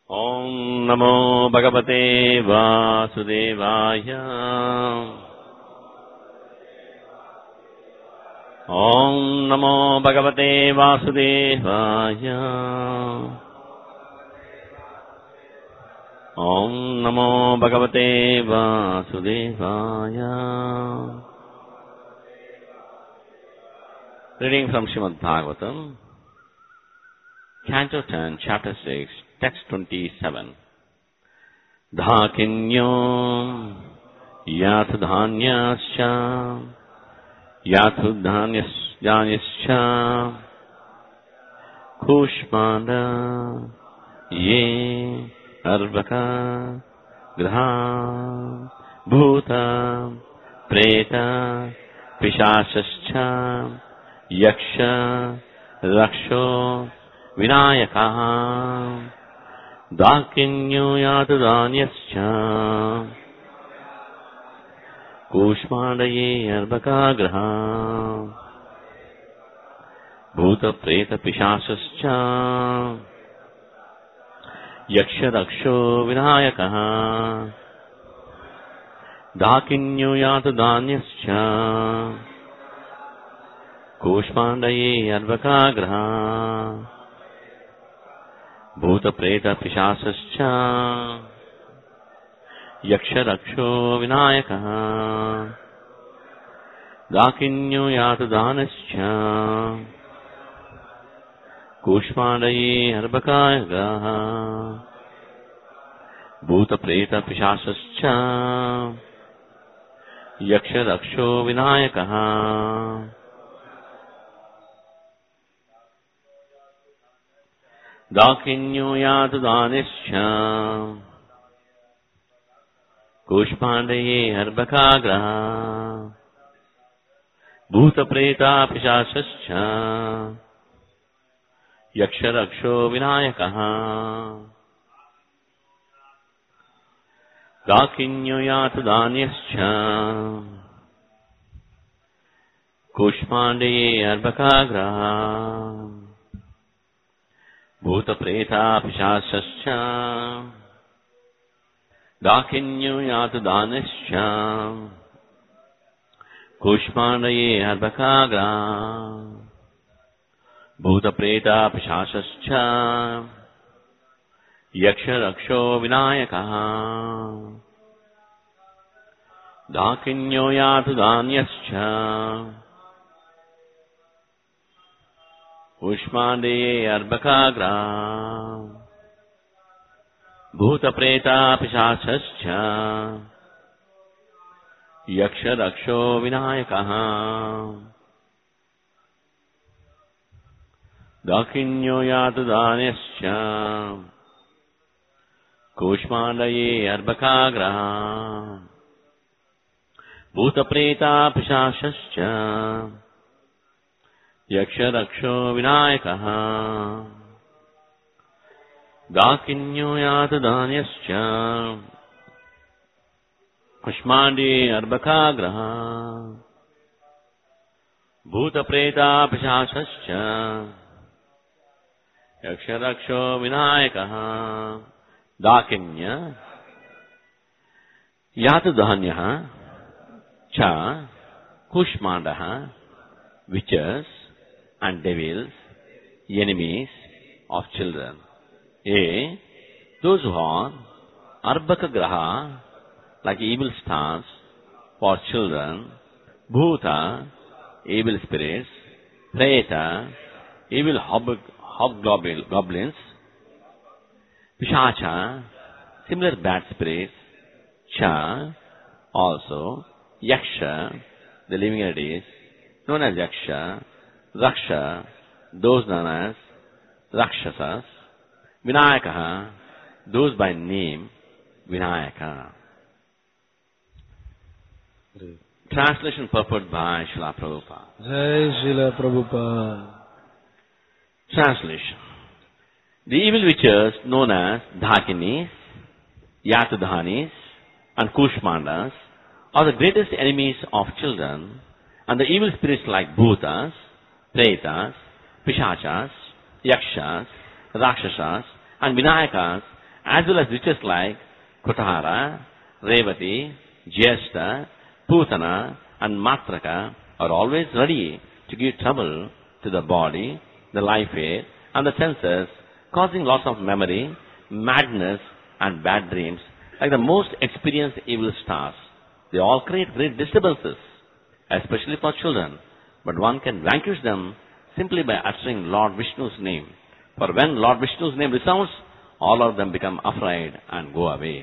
ॐ नमो भगवते वासुदेवाय ॐ नमो भगवते वासुदेवाय ॐ नमो भगवते वासुदेवाय Reading from Srimad Bhagavatam, Canto 10, Chapter 6, Text 27. Dhakinyo yatadhanyascha yatudhanyascha kushmanda ye arvaka graha bhuta preta pishashascha yaksha raksho विनायकः दाकिन्यो यातदान्यश्च कूष्माण्डये अर्भकाग्रह भूतप्रेतपिशाचश्च यक्षरक्षो विनायकः दाकिन्यो यातदान्यश्च कूष्माण्डये अर्भकाग्रह भूतप्रेतपिशाचश्च यक्षरक्षो विनायकः दाकिन्यो यातु दानश्च कूष्माण्डये अर्भकाग्रः भूतप्रेतपिशाचश्च यक्षरक्षो विनायकः दाकिन्यो यातु दानिश्च कूष्माण्डये अर्भकाग्रह भूतप्रेतापिशाचश्च यक्षरक्षो विनायकः दाकिन्यो यातु दान्यश्च कूष्माण्डये अर्भकाग्रह भूतप्रेतापिशाचश्च दाकिन्यो यातु दानश्च कूष्माण्डये अर्भकाग्रा भूतप्रेतापिशाचश्च यक्षरक्षो विनायकः दाकिन्यो यातु दान्यश्च कूष्माण्डये अर्भकाग्रा भूतप्रेतापिशाचश्च यक्षरक्षो विनायकः दाकिन्यो यातु दान्यश्च कूष्माण्डये अर्भकाग्रः भूतप्रेतापिशाचश्च यक्षरक्षो विनायकः दाकिन्यो यातु दान्यश्च कुष्माण्डे अर्भकाग्रह भूतप्रेतापिशाचश्च यक्षरक्षो विनायकः दाकिन्य यातु धान्यः च कुष्माण्डः witches and devils, enemies of children. A. Those who are Arbaka Graha, like evil stars, for children, Bhuta, evil spirits, Preta, evil hobgoblins, Pishacha, similar bad spirits, Cha, also, Yaksha, the living entities, known as Yaksha, Raksha, those known as Rakshasas, Vinayakaha, those by name Vinayaka. Translation purport by Srila Prabhupada. जय शिला Prabhupada Translation. The evil witches known as Dhakinis, Yatadhanis, and Kushmandas are the greatest enemies of children, and the evil spirits like Bhutas, Pretas, Pishachas, Yakshas, Rakshasas, and Vinayakas, as well as witches like Kutahara, Revati, Jyeshta, Putana, and Matraka are always ready to give trouble to the body, the life air, and the senses, causing loss of memory, madness, and bad dreams, like the most experienced evil stars. They all create great disturbances, especially for children, but one can vanquish them simply by uttering Lord Vishnu's name. For when Lord Vishnu's name resounds, all of them become afraid and go away.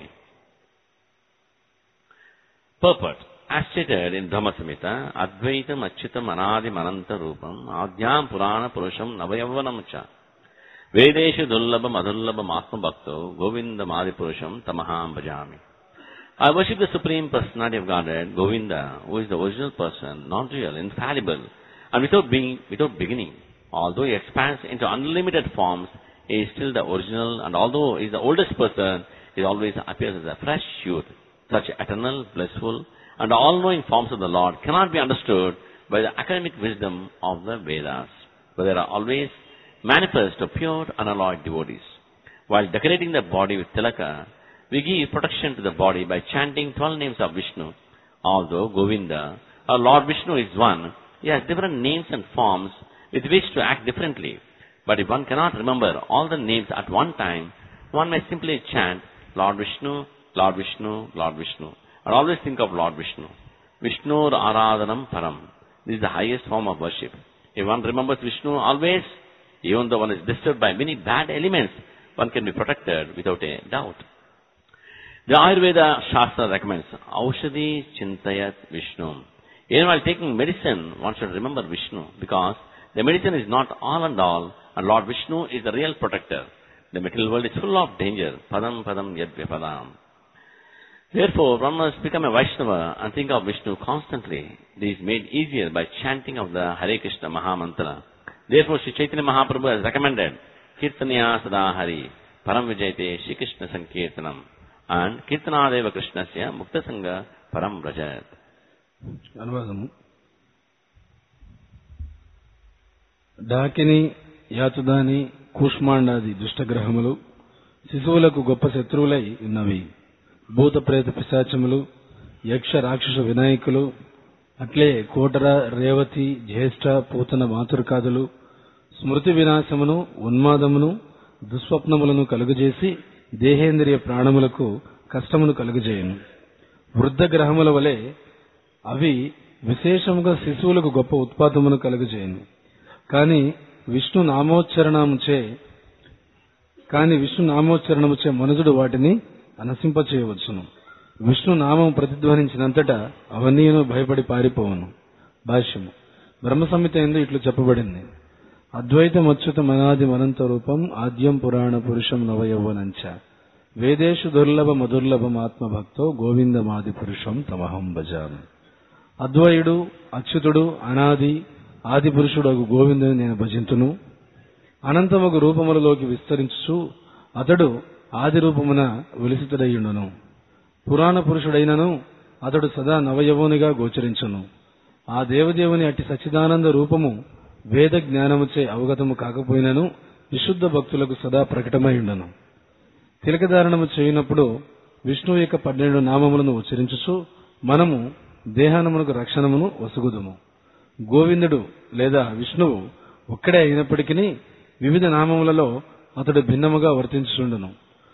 Purport. As stated in Dhamma Samhita, Advaitam Achyutam Anadim Ananta Rupam Adyam Purana Purusham Navayavanam Cha Vedeshu Dullabham Adullabham Atma Bhakto Govindam Adipurusham Tamaham Bhajami I worship the Supreme Personality of Godhead, Govinda, who is the original person, non-real, infallible, and without being, without beginning. Although he expands into unlimited forms, he is still the original, and although he is the oldest person, he always appears as a fresh youth. Such eternal, blissful, and all-knowing forms of the Lord cannot be understood by the academic wisdom of the Vedas, but they are always manifest to pure, unalloyed devotees. While decorating the body with tilaka, we give protection to the body by chanting 12 names of Vishnu. Although Govinda, or Lord Vishnu is one, he has different names and forms with which to act differently. But if one cannot remember all the names at one time, one may simply chant Lord Vishnu, Lord Vishnu, Lord Vishnu. And always think of Lord Vishnu. Vishnu Aradhanam Param. This is the highest form of worship. If one remembers Vishnu always, even though one is disturbed by many bad elements, one can be protected without a doubt. The Ayurveda Shastra recommends Aushadhi Chintayat Vishnu. Even while taking medicine, one should remember Vishnu because the medicine is not all and all, and Lord Vishnu is the real protector. The material world is full of danger. Padam Padam Yad Vipadam. Therefore, one must become a Vaishnava and think of Vishnu constantly. This is made easier by chanting of the Hare Krishna Mahamantra. Therefore, Sri Chaitanya Mahaprabhu has recommended Kirtaniya Sada Hari Param Vijayate Shri Krishna Sankirtanam and Kirtanadeva Krishnasya Mukta Sangha Param Vrajat. అనువాదము డాకిని యాతుదాని కూష్మాండాది దుష్టగ్రహములు శిశువులకు గొప్ప శత్రువులై ఉన్నవి భూత ప్రేత పిశాచములు యక్ష రాక్షస వినాయకులు అట్లే కోటర రేవతి జ్యేష్ఠ పూతన మాతుర్కాదులు స్మృతి వినాశమును ఉన్మాదమును దుస్వప్నములను కలుగజేసి దేహేంద్రియ ప్రాణములకు కష్టమును కలుగజేయును వృద్ధ గ్రహముల వలె అవి విశేషముగా శిశువులకు గొప్ప ఉత్పాదమును కలుగజేయను కాని విష్ణు నామోచ్చరణముచే కాని విష్ణు నామోచ్చరణముచే మనుజుడు వాటిని అనసింపచేయవచ్చును విష్ణు నామం ప్రతిధ్వనించినంతటా అవన్నీను భయపడి పారిపోవును భాష్యము బ్రహ్మ సంహిత ఎందు ఇట్లు చెప్పబడింది అద్వైతం అచ్యుతం అనాది అనంత రూపం ఆద్యం పురాణ పురుషం నవయౌవనంచ వేదేషు దుర్లభ మధుర్లభం ఆత్మభక్తో గోవిందమాది పురుషం తమహం భజామి అద్వయుడు అచ్యుతుడు అనాది ఆది పురుషుడు గోవిందుని నేను భజింతును అనంతమగు రూపములలోకి విస్తరించుచు అతడు ఆది రూపమున విలిసితుడయ్యుండును పురాణ పురుషుడైనను అతడు సదా నవయవోనిగా గోచరించును ఆ దేవదేవుని అట్టి సచ్చిదానంద రూపము వేద జ్ఞానముచే అవగతము కాకపోయినను విశుద్ధ భక్తులకు సదా ప్రకటమైయుండను తిలకధారణము చేయనప్పుడు విష్ణువు యొక్క పన్నెండు నామములను ఉచ్చరించుచు మనము దేహానమునకు రక్షణమును వసుగుదుము గోవిందుడు లేదా విష్ణువు ఒక్కడే అయినప్పటికీ వివిధ నామములలో అతడు భిన్నముగా వర్తించుచుండును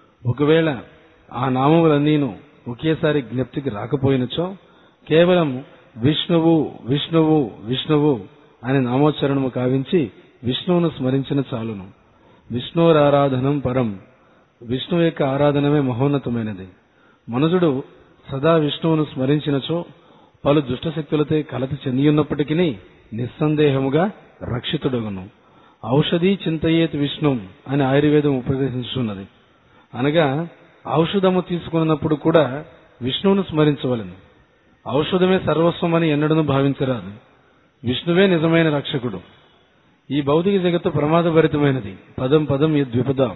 ఒకవేళ ఆ నామములన్నీను ఒకేసారి జ్ఞప్తికి రాకపోయినచో కేవలం విష్ణువు విష్ణువు విష్ణువు అనే నామోచ్చరణము కావించి విష్ణువును స్మరించిన చాలును విష్ణురారాధనం పరం విష్ణువు యొక్క ఆరాధనమే మహోన్నతమైనది మనుజుడు సదా విష్ణువును స్మరించినచో పలు దుష్టశక్తులతో కలత చెందియున్నప్పటికీ నిస్సందేహముగా రక్షితుడగును ఔషధి చింతయేత్ విష్ణు అని ఆయుర్వేదం ఉపదేశించున్నది అనగా ఔషధము తీసుకున్నప్పుడు కూడా విష్ణువును స్మరించవలను ఔషధమే సర్వస్వమని ఎన్నడను భావించరాదు విష్ణువే నిజమైన రక్షకుడు ఈ భౌతిక జగత్తు ప్రమాదభరితమైనది పదం పదం ఈ ద్విపదం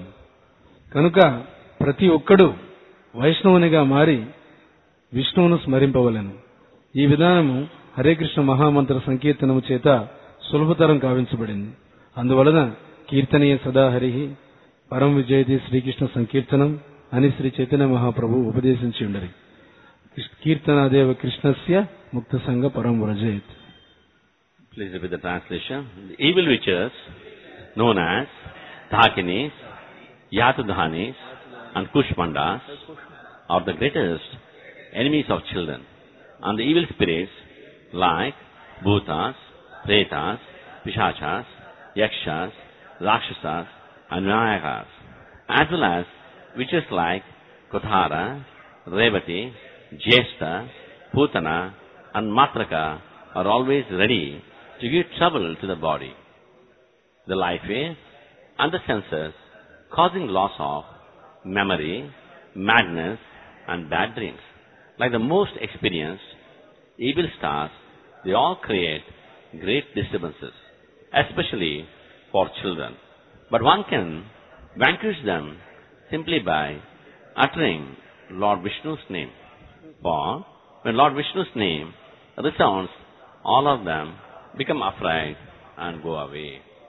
కనుక ప్రతి ఒక్కడు వైష్ణవునిగా మారి విష్ణువును స్మరింపవలెను ఈ విధానము హరే కృష్ణ మహామంత్ర సంకీర్తనము చేత సులభతరం కావించబడింది అందువలన కీర్తనీయ సదా హరి పరం విజయతి శ్రీకృష్ణ సంకీర్తనం అని శ్రీ చైతన్య మహాప్రభు ఉపదేశించి ఉండరి కీర్తనాదేవ కృష్ణస్య ముక్త సంఘ పరం వ్రజేత్ Please repeat the translation. The evil witches, known as Dhakinis, Yatudhanis, and Kushmandas, are the greatest enemies of children. And the evil spirits, like Bhutas, Pretas, Pishachas, Yakshas, Rakshasas, and Vinayakas, as well as witches like Kothara, Revati, Jesta, Putana, and Matraka are always ready to give trouble to the body, the life is, and the senses, causing loss of memory, madness, and bad dreams. Like the most experienced evil stars, they all create great disturbances, especially for children. But one can vanquish them simply by uttering Lord Vishnu's name. For when Lord Vishnu's name resounds, all of them become afraid and go away.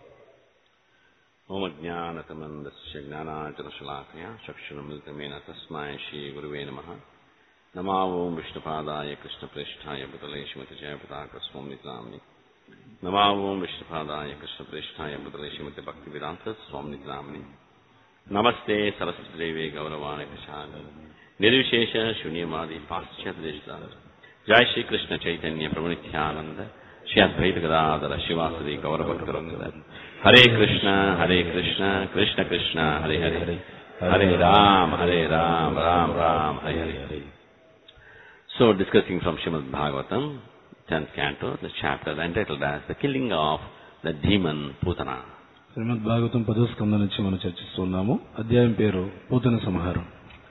ओम ज्ञानतमन्दस्य ज्ञानाचलशलाकया चक्षुरमृतमेन तस्मै श्रीगुरुवे नमः नमा ओं विष्णुपादाय कृष्णप्रेष्ठाय बुतले श्रीमति जयपताकस्वामिनित्राम्नि नमा ओं विष्णुपादाय कृष्णप्रेष्ठाय बुतले श्रीमति भक्तिवेदान्तस्वामिनित्राम्नि नमस्ते सरस्वतीदेवे गौरवाणि प्रसाद निर्विशेष शून्यवादी पाश्चात्य जय श्री कृष्ण चैतन्य प्रभु नित्यानंद श्री अद्वैत गदाधर शिवासदि गौरभक्तवृंद हरे कृष्ण हरे कृष्ण कृष्ण कृष्ण हरे हरे हरे राम हरे राम राम राम हरे हरे So discussing from Srimad Bhagavatam, 10th canto, the chapter entitled as The Killing of the Demon Putana. శ్రీమద్ భాగవతం పదో స్కందం నుంచి మనం చర్చిస్తున్నాము అధ్యాయం పేరు పూతన సంహారం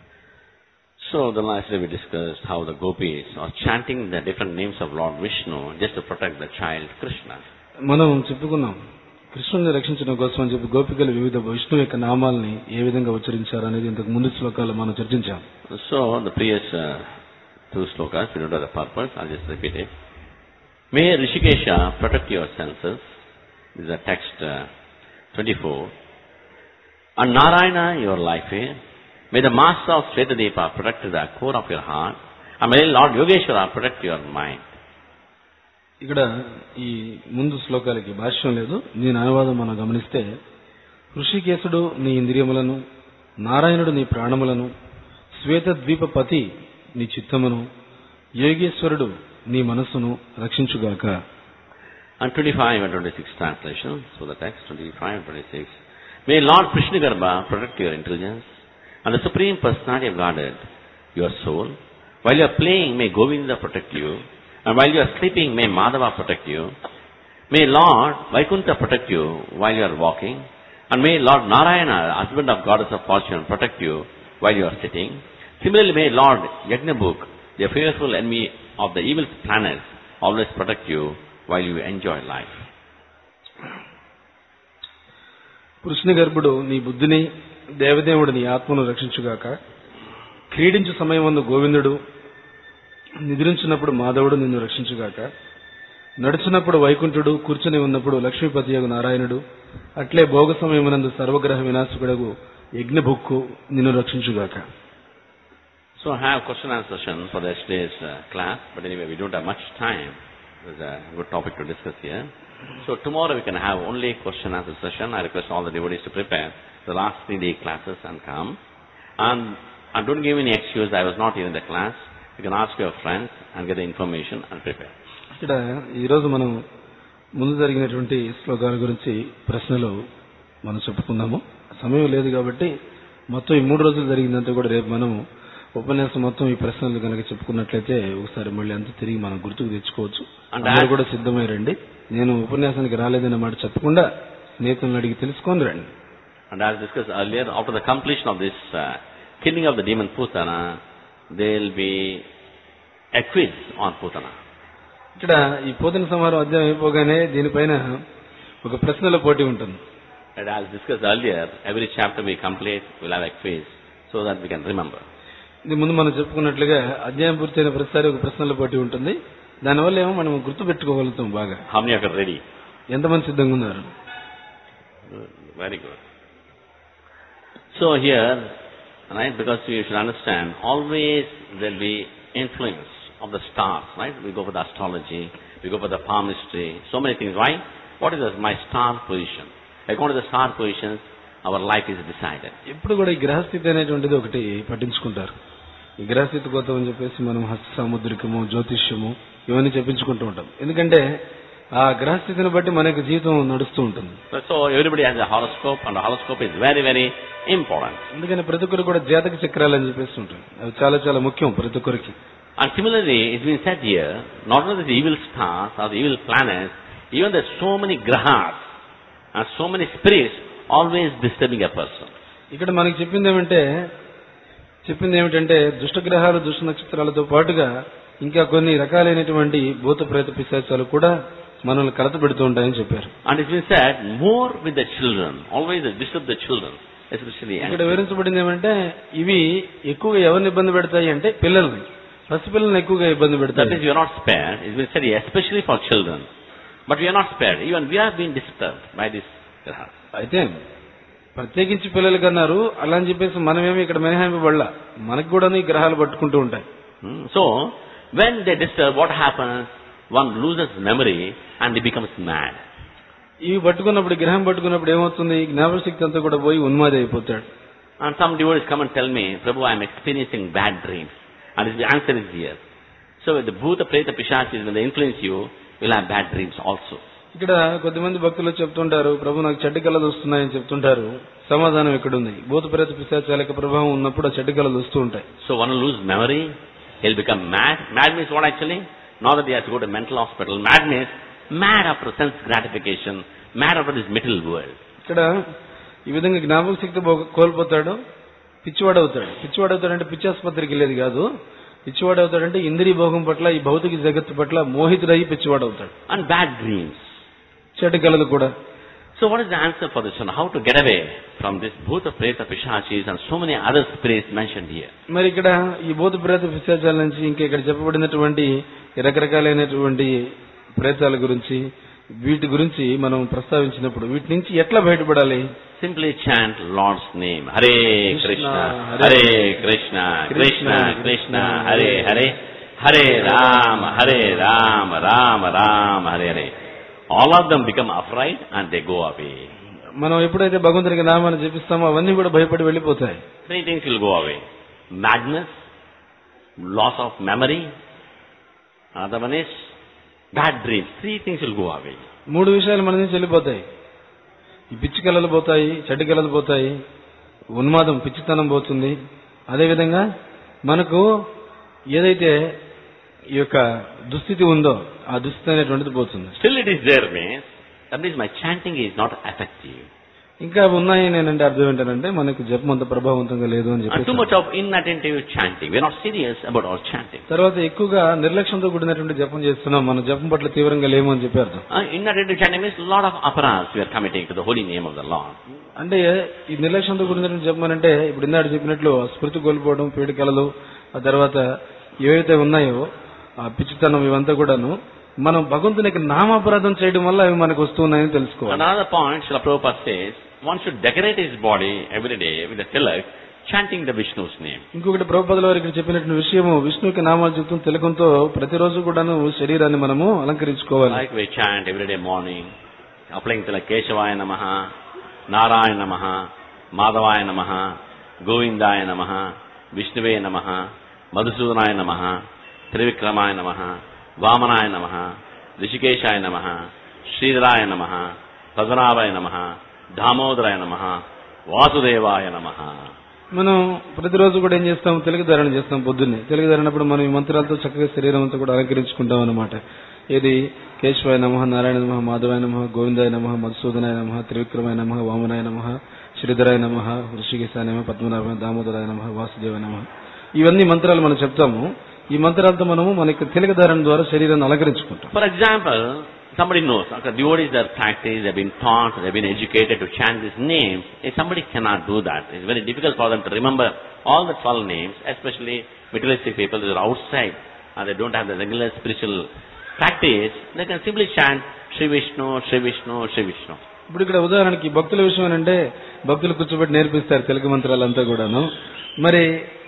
So the last day we discussed how the gopis are chanting the different names of Lord Vishnu just to protect the child Krishna. మనం చెప్పుకున్నాం కృష్ణుని రక్షించడం కోసం అని చెప్పి గోపికలు వివిధ విష్ణు యొక్క నామాల్ని ఏ విధంగా ఉచ్చరించారు అనేది ఇంతకు ముందు శ్లోకాలు మనం చర్చించాం So the previous uh, two slokas, we don't know the purpose, I'll just repeat it. May Rishikesha protect your senses. This is the text uh, 24. And Narayana your life here. May the master of Svetadepa protect the core of your heart. And may Lord Yogeshwara protect your mind. ఇక్కడ ఈ ముందు శ్లోకాలకి భాష్యం లేదు దీని అనువాదం మనం గమనిస్తే ఋషికేశుడు నీ ఇంద్రియములను నారాయణుడు నీ ప్రాణములను శ్వేత ద్వీపపతి నీ చిత్తమును యోగేశ్వరుడు నీ మనస్సును రక్షించుగాక And 25 and 26 translations for the text, 25 and 26. May Lord Krishnagarbha protect your intelligence and the Supreme Personality of Godhead, your soul. While you are playing, may Govinda protect you. And while you are sleeping, may Madhava protect you. May Lord Vaikuntha protect you while you are walking. And may Lord Narayana, husband of goddess of fortune, protect you while you are sitting. Similarly, may Lord Yagnabuk, the fearful enemy of the evil planets, always protect you while you enjoy life. Krishna గర్భుడు నీ బుద్ధిని దేవదేవుడు నీ ఆత్మను రక్షించుగాక క్రీడించు సమయమందు గోవిందుడు నిద్రించినప్పుడు మాధవుడు నిన్ను రక్షించుగాక నడుచున్నప్పుడు వైకుంఠుడు కూర్చుని ఉన్నప్పుడు లక్ష్మీపతి యగు నారాయణుడు అట్లే భోగ సమయమునందు సర్వగ్రహ వినాశకుడగు యజ్ఞభుక్కు నిన్ను రక్షించుగాక So I have question and answer session for yesterday's uh, class, but anyway, we don't have much time. There's a good topic to discuss here. So tomorrow we can have only question and answer session. I request all the devotees to prepare the last three day classes and come. And, and don't give any excuse, I was not here in the class. You can ask your friends and get the information and prepare. ఇక్కడ ఈరోజు మనం ముందు జరిగినటువంటి శ్లోకాల గురించి ప్రశ్నలు మనం చెప్పుకుందాము సమయం లేదు కాబట్టి మొత్తం ఈ మూడు రోజులు జరిగిందంతా కూడా రేపు మనం ఉపన్యాసం మొత్తం ఈ ప్రశ్నలు కనుక చెప్పుకున్నట్లయితే ఒకసారి మళ్ళీ అంతా తిరిగి మనం గుర్తుకు తెచ్చుకోవచ్చు And అందరూ as- కూడా సిద్ధమై రండి నేను ఉపన్యాసానికి రాలేదన్న మాట చెప్పకుండా స్నేహితులను అడిగి తెలుసుకొని రండి And as discussed earlier, after the completion of this uh, killing of the demon Putana, there will be a quiz on Putana. ఇక్కడ ఈ పోతన సమారం అధ్యాయం అయిపోగానే దీనిపైన ఒక ప్రశ్నల పోటీ ఉంటుంది And as discussed earlier, every chapter we complete will have a quiz so that we can remember. ఇది ముందు మనం చెప్పుకున్నట్లుగా అధ్యాయం పూర్తయిన ప్రతిసారి ఒక ప్రశ్నల పోటీ ఉంటుంది దానివల్ల ఏమో మనం గుర్తు పెట్టుకోగలుగుతాం బాగా How many are ready? ఎంతమంది సిద్ధంగా ఉన్నారు Good. Very good. So here, Right? Because you should understand, always there will be influence of the stars, right? We go for the astrology, we go for the palmistry, so many things. Why? What is the, my star position? According to the star positions, our life is decided. ఎప్పుడు కూడా ఈ గ్రహస్థితి అనేటువంటిది ఒకటి పట్టించుకుంటారు ఈ గ్రహస్థితి కోసం అని చెప్పేసి మనం హస్త సాముద్రికము జ్యోతిష్యము ఇవన్నీ చెప్పించుకుంటూ ఉంటాం ఎందుకంటే ఆ గ్రహస్థితిని బట్టి మనకి జీవితం నడుస్తూ ఉంటుంది So everybody has a horoscope, and the horoscope is very, very important. అందుకని ప్రతి ఒక్కరు కూడా జాతక చక్రాలు అని చెప్పేసి ఉంటుంది అవి చాలా చాలా ముఖ్యం ప్రతి ఒక్కరికి And similarly, it's been said here, not only the evil stars or the evil planets, even there's so many grahas and so many spirits always disturbing a person. ఇక్కడ మనకి చెప్పింది ఏమంటే చెప్పింది ఏమిటంటే దుష్ట గ్రహాలు దుష్ట నక్షత్రాలతో పాటుగా ఇంకా కొన్ని రకాలైనటువంటి భూత ప్రేత పిశాచాలు కూడా మనల్ని కలత పెడుతూ ఉంటాయని చెప్పారు And it's been said, more with the children, always they disturb the children, especially young ఇక్కడ children. వివరించబడింది ఏమంటే ఇవి ఎక్కువగా ఎవరిని ఇబ్బంది పెడతాయి అంటే పిల్లల్ని పసిపిల్లల్ని ఎక్కువగా ఇబ్బంది That పెడతాయి means we are not spared. It's been said here, especially for children. But we are not spared. Even we are being disturbed by this grahas. అయితే ప్రత్యేకించి పిల్లలకి అన్నారు అలా అని చెప్పేసి మనమేమి ఇక్కడ మినహాయింపబడలా మనకు కూడా ఈ గ్రహాలు పట్టుకుంటూ ఉంటాయి Hmm. So, when they disturb, what happens? One loses memory and he becomes mad. ఇవి పట్టుకున్నప్పుడు ఈ గ్రహం పట్టుకున్నప్పుడు ఏమవుతుంది ఈ జ్ఞాపకశక్తి అంతా కూడా పోయి ఉన్మాది అయిపోతాడు And some devotees come and tell me, Prabhu, I am experiencing bad dreams. And the answer is here. So the Bhuta, Preta, Pishachis, when they influence you, you'll have bad dreams also. ఇక్కడ కొద్దిమంది భక్తులు చెప్తుంటారు ప్రభు నాకు చెడ్డ కళలు వస్తున్నాయని చెప్తుంటారు సమాధానం ఎక్కడుంది భూత ప్రేత పిశాచాల యొక్క ప్రభావం ఉన్నప్పుడు ఆ చెడ్డ కళలు వస్తూ ఉంటాయి So one will lose memory, he'll become mad. Mad means what actually? Not that he has to go to mental hospital. Mad means mad after sense gratification, mad after this material world. ఇక్కడ ఈ విధంగా జ్ఞాపక శక్తి బో- కోల్పోతాడు పిచ్చివాడవుతాడు పిచ్చివాడవుతాడంటే పిచ్చాసుపత్రికి వెళ్ళేది కాదు పిచ్చివాడవుతాడంటే ఇంద్రియ భోగం పట్ల ఈ భౌతిక జగత్తు పట్ల మోహితుడై పిచ్చివాడవుతాడు And bad dreams. చెడ్డ కళలు కూడా So what is the answer for this one? How to get away from this Bhuta, Preta, Pishachis and so many other spirits mentioned here? మరి ఇక్కడ ఈ భూత ప్రేత పిశాచాల నుంచి ఇంకా ఇక్కడ చెప్పబడినటువంటి ఈ రకరకాలైనటువంటి ప్రేతాల గురించి వీటి గురించి మనం ప్రస్తావించినప్పుడు వీటి నుంచి ఎట్లా బయటపడాలి Simply chant Lord's name. Hare Krishna, Krishna, Hare Krishna, Krishna Krishna, Hare Hare, Hare Rama, Hare Rama, Rama Rama, Hare Hare. All of them become upright and they go away. మనం ఎప్పుడైతే భగవంతునికి నామాన్ని జపిస్తామో అవన్నీ కూడా భయపడి వెళ్ళిపోతాయి Three things will go away. Madness, loss of memory, another one is bad dreams. Three things will go away. మూడు విషయాలు మన నుంచి వెళ్ళిపోతాయి ఈ పిచ్చి కళలు పోతాయి చెడ్డ కళలు పోతాయి ఉన్మాదం పిచ్చితనం పోతుంది అదేవిధంగా మనకు ఏదైతే ఈ యొక్క దుస్థితి ఉందో ఆ దుస్థితి అనేటువంటిది పోతుంది Still it is there means, that means my chanting is not effective. ఇంకా అవి ఉన్నాయి నేనంటే అర్థం ఏంటంటే మనకు జపం అంత ప్రభావవంతంగా లేదు అని And too చెప్పి much of inattentive chanting. We are not serious about our chanting. తర్వాత ఎక్కువగా నిర్లక్ష్యంతో కూడినటువంటి జపం చేస్తున్నాం మన జపం పట్ల తీవ్రంగా లేము అని చెప్పి అర్థం Uh, inattentive chanting means a lot of aparas we are committing to the holy name of the Lord. అంటే ఈ నిర్లక్ష్యంతో కూడినటువంటి జపం అని అంటే ఇప్పుడు ఇందాక చెప్పినట్లు స్మృతి కోల్పోవడం పీడికలలు ఆ తర్వాత ఏవైతే ఉన్నాయో ఆ పిచ్చితనం ఇవంతా కూడాను మనం భగవంతునికి నామాపరాధం చేయడం వల్ల అవి మనకు వస్తున్నాయని తెలుసుకోవాలి Another point, Srila Prabhupada says, one should decorate his body every day with a tilak, chanting the Vishnu's name. ఇంకొకటి ప్రభుపదుల వారు ఇక్కడ చెప్పినటువంటి విషయము విష్ణుకి నామాలు చెప్తూ తిలకంతో ప్రతిరోజు కూడాను శరీరాన్ని మనము అలంకరించుకోవాలి Like we chant every day morning, applying to like Keshavaya Namaha, Narayana Namaha, Madhavaya Namaha, Govindaya Namaha, Vishnuve Namaha, Madhusudanaya Namaha, Trivikramaya Namaha, Vamanaya Namaha, Rishikeshaya Namaha, Sridharaya Namaha, Padmanabhaya Namaha, Damodaraya Namaha, Vasudevaya Namaha. మనం ప్రతిరోజు కూడా ఏం చేస్తాం తెలుగు ధారణ చేస్తాం పొద్దున్నే తెలుగు ధారణప్పుడు మనం ఈ మంత్రాలతో చక్కగా శరీరం అంతా కూడా అలంకరించుకుంటాం అన్నమాట ఇది కేశవాయ నమ నారాయణ నమ మాధవాయ నమ గోవిందాయ నమ మధుసూదనాయ నమ త్రివిక్రమాయ నమ వామనాయ నమ శ్రీధరాయ నమ ఋషికేశాయ నమ పద్మనాభ దామోదరాయ నమ వాసుదేవాయ నమ ఇవన్నీ మంత్రాలు మనం చెప్తాము ఈ మంత్రాలతో మనము మనకి తెలుగు ధారణ ద్వారా శరీరాన్ని అలంకరించుకుంటాం For example, somebody knows, okay, devotees are practiced, they've been taught, they've been educated to chant these names. If somebody cannot do that, it's very difficult for them to remember all the 12 names, especially materialistic people who are outside and they don't have the regular spiritual practice, they can simply chant Sri Vishnu, Sri Vishnu, Sri Vishnu. ఇప్పుడు ఇక్కడ ఉదాహరణకి భక్తుల విషయం ఏంటంటే భక్తులు కూర్చోబెట్టి నేర్పిస్తారు తెలుగు మంత్రాలంతా కూడాను మరి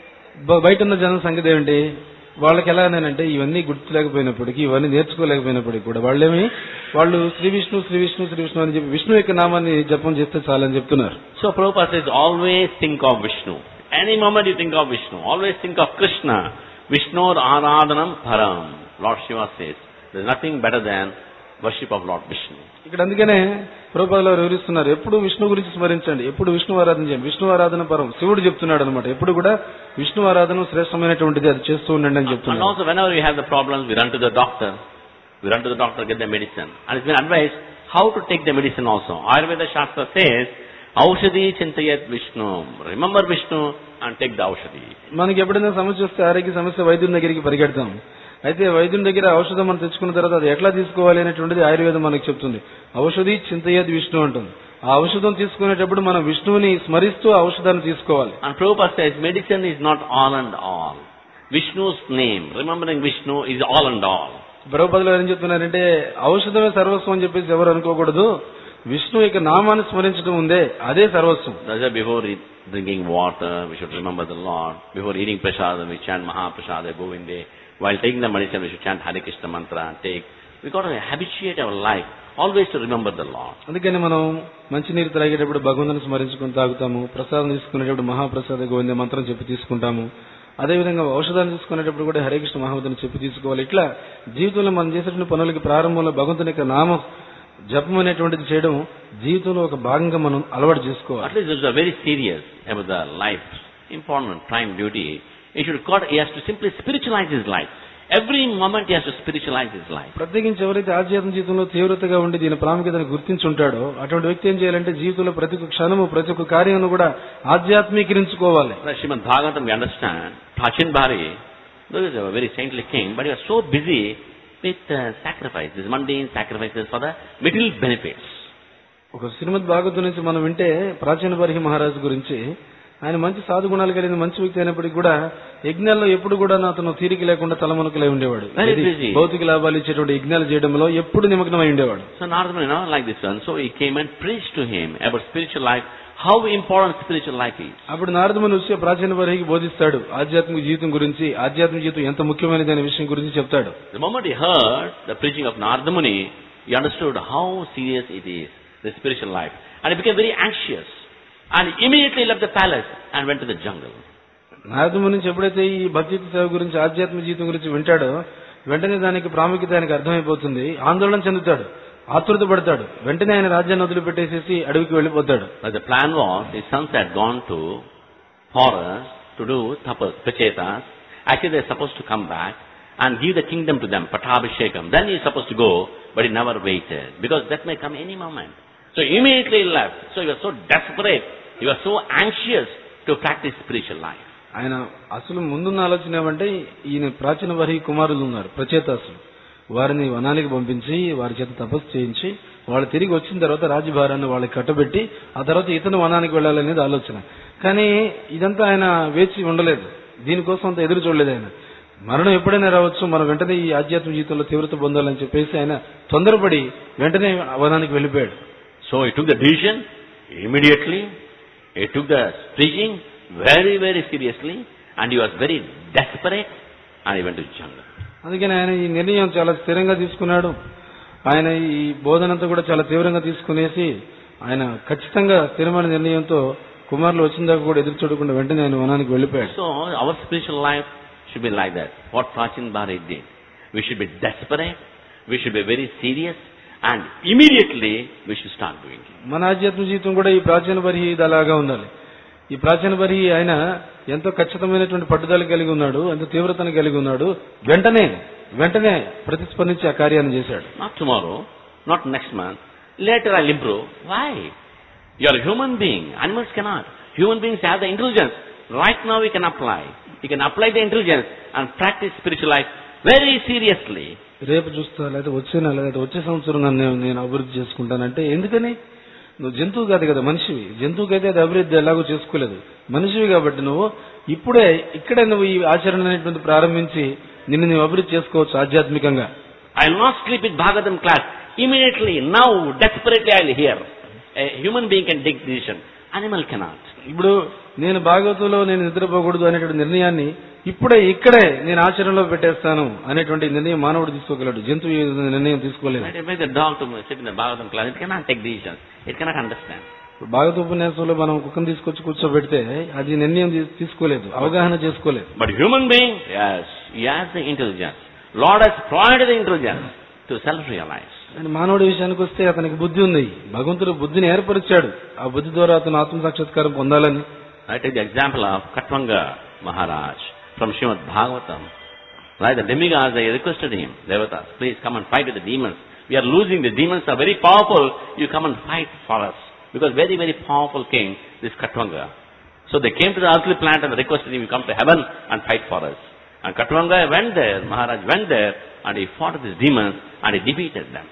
బ- బయట ఉన్న జనం సంగతి ఏమిటి వాళ్ళకి ఎలానేనంటే ఇవన్నీ గుర్తులేకపోయినప్పటికీ ఇవన్నీ నేర్చుకోలేకపోయినప్పటికీ కూడా వాళ్ళేమి వాళ్ళు శ్రీ విష్ణు శ్రీ విష్ణు శ్రీ విష్ణు అని చెప్పి విష్ణు యొక్క నామాన్ని జపం చేస్తే చాలని చెప్తున్నారు So Prabhupada says, always think of Vishnu. Any moment you think of Vishnu, always think of Krishna. Vishnu Aradhanam Param. Lord Shiva says, there's nothing better than worship of Lord Vishnu. ఇక్కడ అందుకనే ప్రభుపాదులు వారు వివరిస్తున్నారు ఎప్పుడు విష్ణు గురించి స్మరించండి ఎప్పుడు విష్ణు ఆరాధన చేయండి విష్ణు ఆరాధన పరం శివుడు చెప్తున్నాడు అనమాట ఎప్పుడు కూడా విష్ణు ఆరాధన శ్రేష్టమైనటువంటిది అది చేస్తూ ఉండండి అని And చెప్తున్నాడు also whenever we have the problems, we run to the doctor. We run to the doctor, get the medicine. And it's been advised how to take the medicine also. Ayurveda Shastra says, Aushadhi chintayat Vishnu. Remember Vishnu and take the Aushadhi. మనకి ఎప్పుడైనా సమస్య వస్తే ఆరోగ్య సమస్య వైద్యుని దగ్గరికి పరిగెడతాం అయితే వైద్యుని దగ్గర ఔషధం మనం తెచ్చుకున్న తర్వాత అది ఎట్లా తీసుకోవాలి అనేటువంటిది ఆయుర్వేదం మనకు చెప్తుంది ఔషధి చింతయ్యేది విష్ణు అంటుంది ఆ ఔషధం తీసుకునేటప్పుడు మనం విష్ణువుని స్మరిస్తూ ఆ ఔషధాన్ని తీసుకోవాలి And Prabhupada says, medicine is not all and all. Vishnu's name, remembering Vishnu is all and all. ప్రభుపదులు ఏం చెప్తున్నారంటే ఔషధమే సర్వస్వం అని చెప్పేసి ఎవరు అనుకోకూడదు విష్ణు యొక్క నామాన్ని స్మరించడం ఉందే అదే సర్వస్వం That's why before e- drinking water, we should remember the Lord. Before eating prasadam, we chant Mahaprasada, Govinde. While taking the medicine, we should chant Hare Krishna mantra and take. We got to habituate our life always to remember the Lord. అందుకని మనం మంచినీరు త్రాగేటప్పుడు భగవంతుని స్మరించుకుని తాగుతాము ప్రసాదం తీసుకునేటప్పుడు మహాప్రసాద గోవింద మంత్రం చెప్పి తీసుకుంటాము అదేవిధంగా ఔషధాన్ని తీసుకునేటప్పుడు కూడా హరే కృష్ణ మహావతిని చెప్పి తీసుకోవాలి ఇట్లా జీవితంలో మనం చేసేటువంటి పనులకి ప్రారంభంలో భగవంతుని యొక్క నామం జపం అనేటువంటిది చేయడం జీవితంలో ఒక భాగంగా మనం అలవాటు చేసుకోవాలి At least those are very serious about the life, important, prime duty. He should got, he has to simply spiritualize his life. Every moment he has to spiritualize his life. ప్రత్యేకించి ఎవరైతే ఆధ్యాత్మ జీవితంలో తీవ్రతగా ఉండి దీని ప్రాముఖ్యతను గుర్తించి ఉంటాడో అటువంటి వ్యక్తి ఏం చేయాలంటే జీవితంలో ప్రతి ఒక్క క్షణము ప్రతి ఒక్క కార్యమును కూడా ఆధ్యాత్మీకరించుకోవాలి Like Srimad Bhagavatam, we understand, Prachin Bhari, though he was a very saintly king, but he was so busy with uh, sacrifices, mundane sacrifices for the material benefits. ఒక శ్రీమద్ భాగవతం నుంచి మనం వింటే ప్రాచీన బర్హి మహారాజు గురించి ఆయన మంచి సాధు గుణాలు కలిగిన మంచి వ్యక్తి అయినప్పటికీ కూడా యజ్ఞాల్లో ఎప్పుడు కూడా అతను తీరిక లేకుండా తలమునకలై ఉండేవాడు Very ఇది busy. భౌతిక లాభాలు ఇచ్చేటువంటి యజ్ఞాలు చేయడంలో ఎప్పుడు నిమగ్నమై ఉండేవాడు So Narada you know, like this one, so he came and preached to him about spiritual life, how important spiritual life is. అప్పుడు నారదముని వచ్చి ప్రాచీన బర్హికి బోధిస్తాడు ఆధ్యాత్మిక జీవితం గురించి ఆధ్యాత్మిక జీవితం ఎంత ముఖ్యమైనది అనే విషయం గురించి చెప్తాడు The moment he heard the preaching of Narada Muni, he understood how serious it is, the spiritual life. And he became very anxious. And immediately left the palace and went to the jungle. నారదముని నుంచి ఎప్పుడైతే ఈ భక్తి సేవ గురించి ఆధ్యాత్మిక జీవితం గురించి వింటాడో వెంటనే దానికి ప్రాముఖ్యత ఆయనకు అర్థమైపోతుంది ఆందోళన చెందుతాడు ఆతృత పడతాడు వెంటనే ఆయన రాజ్యాన్ని వదిలిపెట్టేసేసి అడవికి వెళ్ళిపోతాడు But the plan was, his sons had gone to forest to do tapas, pachetas. Actually, they're supposed to come back and give the kingdom to them, Patabhishekam. Then he's supposed to go, but he never waited, because that may come any moment. So immediately he left. So he was so desperate, he was so anxious to practice spiritual life. ఆయన అసలు ముందున్న ఆలోచన ఏమంటే ఈయన ప్రాచీన వరి కుమారులు ఉన్నారు ప్రచేతాసులు వారిని వనానికి పంపించి వారి చేత తపస్సు చేయించి వాళ్ళు తిరిగి వచ్చిన తర్వాత రాజ్యభారాన్ని వాళ్ళకి కట్టబెట్టి ఆ తర్వాత ఇతను వనానికి వెళ్ళాలనేది ఆలోచన కానీ ఇదంతా ఆయన వేచి ఉండలేదు దీనికోసం అంత ఎదురు చూడలేదు ఆయన మరణం ఎప్పుడైనా రావచ్చు మనం వెంటనే ఈ ఆధ్యాత్మిక జీవితంలో తీవ్రత పొందాలని చెప్పేసి ఆయన తొందరపడి వెంటనే వనానికి వెళ్ళిపోయాడు So he took the decision immediately. He took the preaching very, very seriously, and he was very desperate, and he went to jungle. అందుకని ఆయన ఈ నిర్ణయం చాలా స్థిరంగా తీసుకున్నాడు ఆయన ఈ బోధనంతా కూడా చాలా తీవ్రంగా తీసుకునేసి ఆయన ఖచ్చితంగా స్థిరమైన నిర్ణయంతో కుమారులు వచ్చిన దాకా కూడా ఎదురు చూడకుండా వెంటనే ఆయన వనానికి వెళ్ళిపోయాడు So our spiritual life should be like that. What Prachin Bharat did. We should be desperate. We should be very serious, and immediately we should start doing it. మన ఆధ్యాత్మ జీవితం కూడా ఈ ప్రాచీన బరి ఇది అలాగా ఉండాలి ఈ ప్రాచీన బరి ఆయన ఎంతో ఖచ్చితమైనటువంటి పట్టుదల కలిగి ఉన్నాడు ఎంతో తీవ్రతను కలిగి ఉన్నాడు వెంటనే వెంటనే ప్రతిస్పందించి ఆ కార్యాన్ని చేశాడు Not tomorrow, not next month. Later I'll improve. Why? You're a human being. Animals cannot. Human beings have the intelligence. Right now we can apply. You can apply the intelligence and practice spiritual life very seriously. రేపు చూస్తా లేదా వచ్చే నెల లేదా వచ్చే సంవత్సరం నన్ను నేను అభివృద్ధి చేసుకుంటానంటే ఎందుకని నువ్వు జంతువు కాదు కదా మనిషివి జంతువుకైతే అది అభివృద్ధి ఎలాగో చేసుకోలేదు మనిషివి కాబట్టి నువ్వు ఇప్పుడే ఇక్కడే నువ్వు ఈ ఆచరణ అనేటువంటి ప్రారంభించి నిన్ను నువ్వు అభివృద్ధి చేసుకోవచ్చు ఆధ్యాత్మికంగా I'll not sleep with Bhagavatam class. Immediately, now, desperately I'll hear. A human being can take decision. Animal cannot. ఇప్పుడు నేను భాగవతంలో నేను నిద్రపోకూడదు అనేటువంటి నిర్ణయాన్ని ఇప్పుడే ఇక్కడే నేను ఆచరణలో పెట్టేస్తాను అనేటువంటి నిర్ణయం మానవుడు తీసుకోగలడు జంతువు ఈ నిర్ణయం తీసుకోలేదు Right? Make the dog to sit in the Bhagavatam class. It cannot take decisions. It cannot understand. ఇప్పుడు భాగవత ఉపన్యాసంలో మనం కుక్కను తీసుకొచ్చి కూర్చోబెడితే అది నిర్ణయం తీ- తీసుకోలేదు అవగాహన చేసుకోలేదు But human being, yes, he has the intelligence. Lord has provided the intelligence to self-realize. కానీ మానవుడి విషయానికి వస్తే అతనికి బుద్ధి ఉంది భగవంతుడు బుద్ధిని ఏర్పరిచాడు ఆ బుద్ధి ద్వారా అతను ఆత్మ సాక్షాత్కారం పొందాలని I take the example of Katvanga Maharaj from Srimad Bhagavatam. Right, the demigods, they requested him, Devatas, please come and fight with the demons. We are losing, the demons are very powerful, you come and fight for us. Because very, very powerful king, this Katvanga. So they came to the earthly planet and requested him, you come to heaven and fight for us. And Katvanga went there, Maharaj went there, and he fought with these demons, and he defeated them.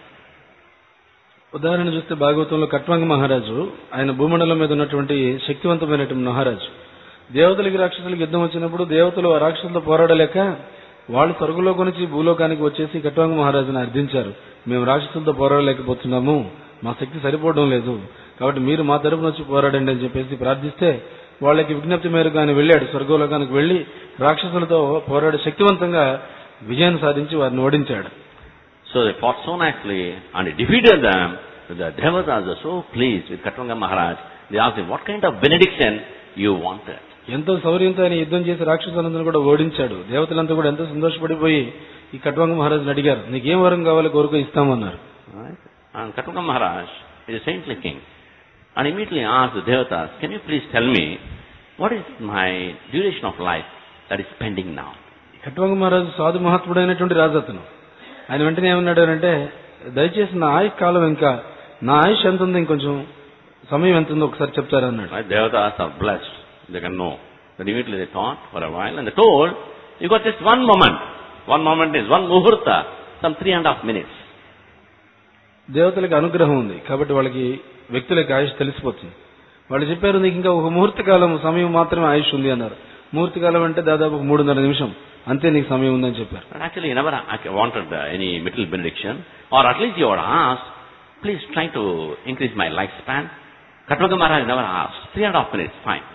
ఉదాహరణ చూస్తే భాగవతంలో కట్వాంగ మహారాజు ఆయన భూమండలం మీద ఉన్నటువంటి శక్తివంతమైనటువంటి మహారాజు దేవతలకి రాక్షసులకి యుద్ధం వచ్చినప్పుడు దేవతలు ఆ రాక్షసులతో పోరాడలేక వాళ్ళు స్వర్గలోకం నుంచి భూలోకానికి వచ్చేసి కట్వాంగ మహారాజుని అర్థించారు మేము రాక్షసులతో పోరాడలేకపోతున్నాము మా శక్తి సరిపోవడం లేదు కాబట్టి మీరు మా తరపున వచ్చి పోరాడండి అని చెప్పేసి ప్రార్థిస్తే వాళ్ళకి విజ్ఞప్తి మేరకు ఆయన వెళ్ళాడు స్వర్గలోకానికి వెళ్లి రాక్షసులతో పోరాడి శక్తివంతంగా విజయాన్ని సాధించి వారిని ఓడించాడు So they fought so nicely and he defeated them. The Devatas were so pleased with Katvanga Maharaj. They asked him, what kind of benediction you wanted? ఎంతో శౌర్యంతో ఆయన యుద్ధం చేసి రాక్షసులందరూ కూడా ఓడించాడు దేవతలంతా కూడా ఎంతో సంతోషపడిపోయి ఈ కట్వాంగ మహారాజుని అడిగారు నీకేం వరం కావాలి కోరుకో ఇస్తామన్నారు Right? And Katvanga Maharaj is a saintly king. And immediately asked the Devatas, can you please tell me, what is my duration of life that is pending now? కట్వాంగ మహారాజు సాధు మహాత్ముడైనటువంటి రాజు అతను ఆయన వెంటనే ఏమన్నాడు అంటే దయచేసి నా ఆయుష్ కాలం ఇంకా నా ఆయుష్ ఎంత ఉంది ఇంకొంచెం సమయం ఎంత ఉందో ఒకసారి చెప్తారా అన్నాడు Right? Devatas are blessed. They can know. But immediately they thought for a while and they told, you got just one moment. One moment is one muhurta, some three and a half minutes. దేవతలకు అనుగ్రహం ఉంది కాబట్టి వాళ్ళకి వ్యక్తులకి ఆయుష్ తెలిసిపోతుంది వాళ్ళు చెప్పారు నీకు ఇంకా ఒక ముహూర్త కాలం సమయం మాత్రమే ఆయుష్ ఉంది అన్నారు ముహూర్త కాలం అంటే దాదాపు ఒక మూడున్నర నిమిషం అంతే నీకు సమయం ఉందని చెప్పారు But actually, he never ac- wanted uh, any middle benediction, or at least he would ask, please try to increase my lifespan. Katvanga Maharaj never asked. Three and a half minutes, fine.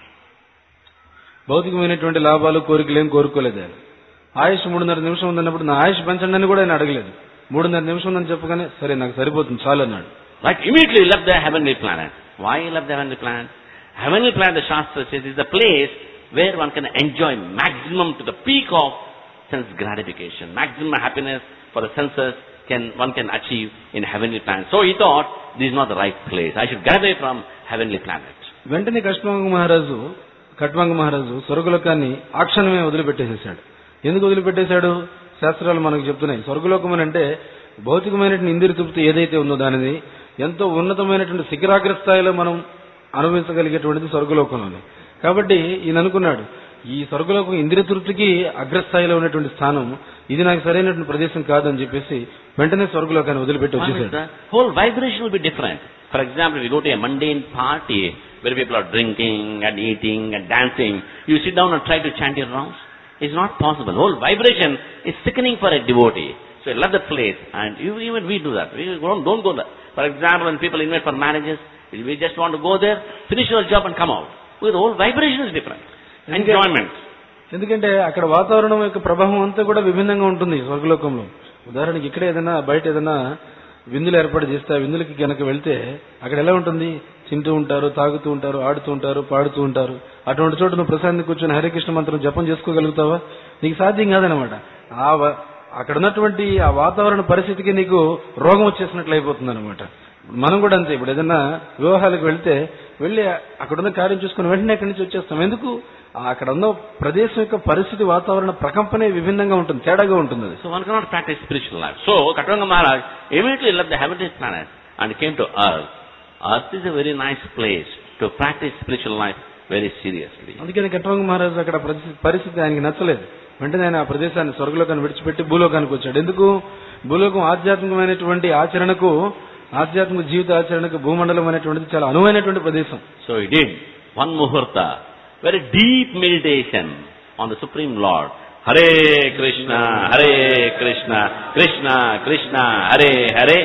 భౌతికమైనటువంటి లాభాలు కోరికలు ఏం కోరుకోలేదు ఆయన ఆయుష్ మూడున్నర నిమిషం ఉందన్నప్పుడు నా ఆయుష్ పెంచండి అని కూడా ఆయన అడగలేదు మూడున్నర నిమిషం ఉందని చెప్పగానే సరే నాకు సరిపోతుంది చాలు అన్నాడు Right? Immediately he left the heavenly planet. Why he left the heavenly planet? Heavenly planet, the Shastra says, is the place where one can enjoy maximum to the peak of sense gratification. Maximum happiness for the senses can one can achieve in heavenly planet. So he thought, this is not the right place. I should get away from heavenly planet. వెంటనే కట్వాంగ మహారాజు కట్వాంగ మహారాజు స్వర్గలోకాన్ని ఆ క్షణమే వదిలిపెట్టేసేశాడు ఎందుకు వదిలిపెట్టేశాడు శాస్త్రాలు మనకు చెప్తున్నాయి స్వర్గలోకం అని అంటే భౌతికమైనటువంటి ఇంద్రియ తృప్తి ఏదైతే ఉందో దానిది ఎంతో ఉన్నతమైనటువంటి శిఖరాగ్ర స్థాయిలో మనం అనుభవించగలిగేటువంటిది స్వర్గలోకంలోనే కాబట్టి ఈయన అనుకున్నాడు ఈ స్వర్గలోకం ఇంద్రియ తృప్తికి అగ్రస్థాయిలో ఉన్నటువంటి స్థానం ఇది నాకు సరైనటువంటి ప్రదేశం కాదని చెప్పేసి వెంటనే స్వర్గలోకాన్ని వదిలిపెట్టి One is వచ్చేసాడు the whole vibration will be different. For example, if you go to a mundane party where people are drinking and eating and dancing, you sit down and try to chant your rounds. It's not possible. Whole vibration is sickening for a devotee. So you love that place and you, even we do that. We don't, don't go there. For example, when people invite for marriages, we just want to go there, finish your job and come out. Because the whole vibration is different. Enjoyment. ఎందుకంటే అక్కడ వాతావరణం యొక్క ప్రభావం అంతా కూడా విభిన్నంగా ఉంటుంది స్వర్గలోకంలో ఉదాహరణకి ఇక్కడ ఏదైనా బయట ఏదైనా విందులు ఏర్పాటు చేస్తే ఆ విందులకి కనుక వెళ్తే అక్కడ ఎలా ఉంటుంది తింటూ ఉంటారు తాగుతూ ఉంటారు ఆడుతూ ఉంటారు పాడుతూ ఉంటారు అటువంటి చోట నువ్వు ప్రశాంతి కూర్చొని హరికృష్ణ మంత్రం జపం చేసుకోగలుగుతావా నీకు సాధ్యం కాదనమాట ఆ వ- అక్కడ ఉన్నటువంటి ఆ వాతావరణ పరిస్థితికి నీకు రోగం వచ్చేసినట్లు అయిపోతుంది అనమాట మనం కూడా అంతే ఇప్పుడు ఏదైనా వివాహాలకు వెళ్తే వెళ్ళి అక్కడున్న కార్యం చూసుకుని వెంటనే అక్కడి నుంచి వచ్చేస్తాం ఎందుకు ఆ అక్కడ ఉన్న ప్రదేశం యొక్క పరిస్థితి వాతావరణ ప్రకంపనే విభిన్నంగా ఉంటుంది తేడాగా ఉంటుంది అది So one cannot practice spiritual life. So Katanga Maharaj immediately left the heavenly planet and came to earth. Earth is a very nice place to practice spiritual life very seriously. అందుకని కట్వంగ మహారాజు అక్కడ పరిస్థితి పరిస్థితి ఆయనకి నచ్చలేదు వెంటనే ఆయన ఆ ప్రదేశాన్ని స్వర్గలోకాన్ని విడిచిపెట్టి భూలోకానికి వచ్చాడు ఎందుకు భూలోకం ఆధ్యాత్మికమైనటువంటి ఆచరణకు ఆధ్యాత్మిక జీవిత ఆచరణకు భూమండలం అనేటువంటిది చాలా అనువైనటువంటి ప్రదేశం So he did one muhurta, very deep meditation on the Supreme Lord. Hare Krishna, Hare Krishna, Krishna Krishna, Hare Hare,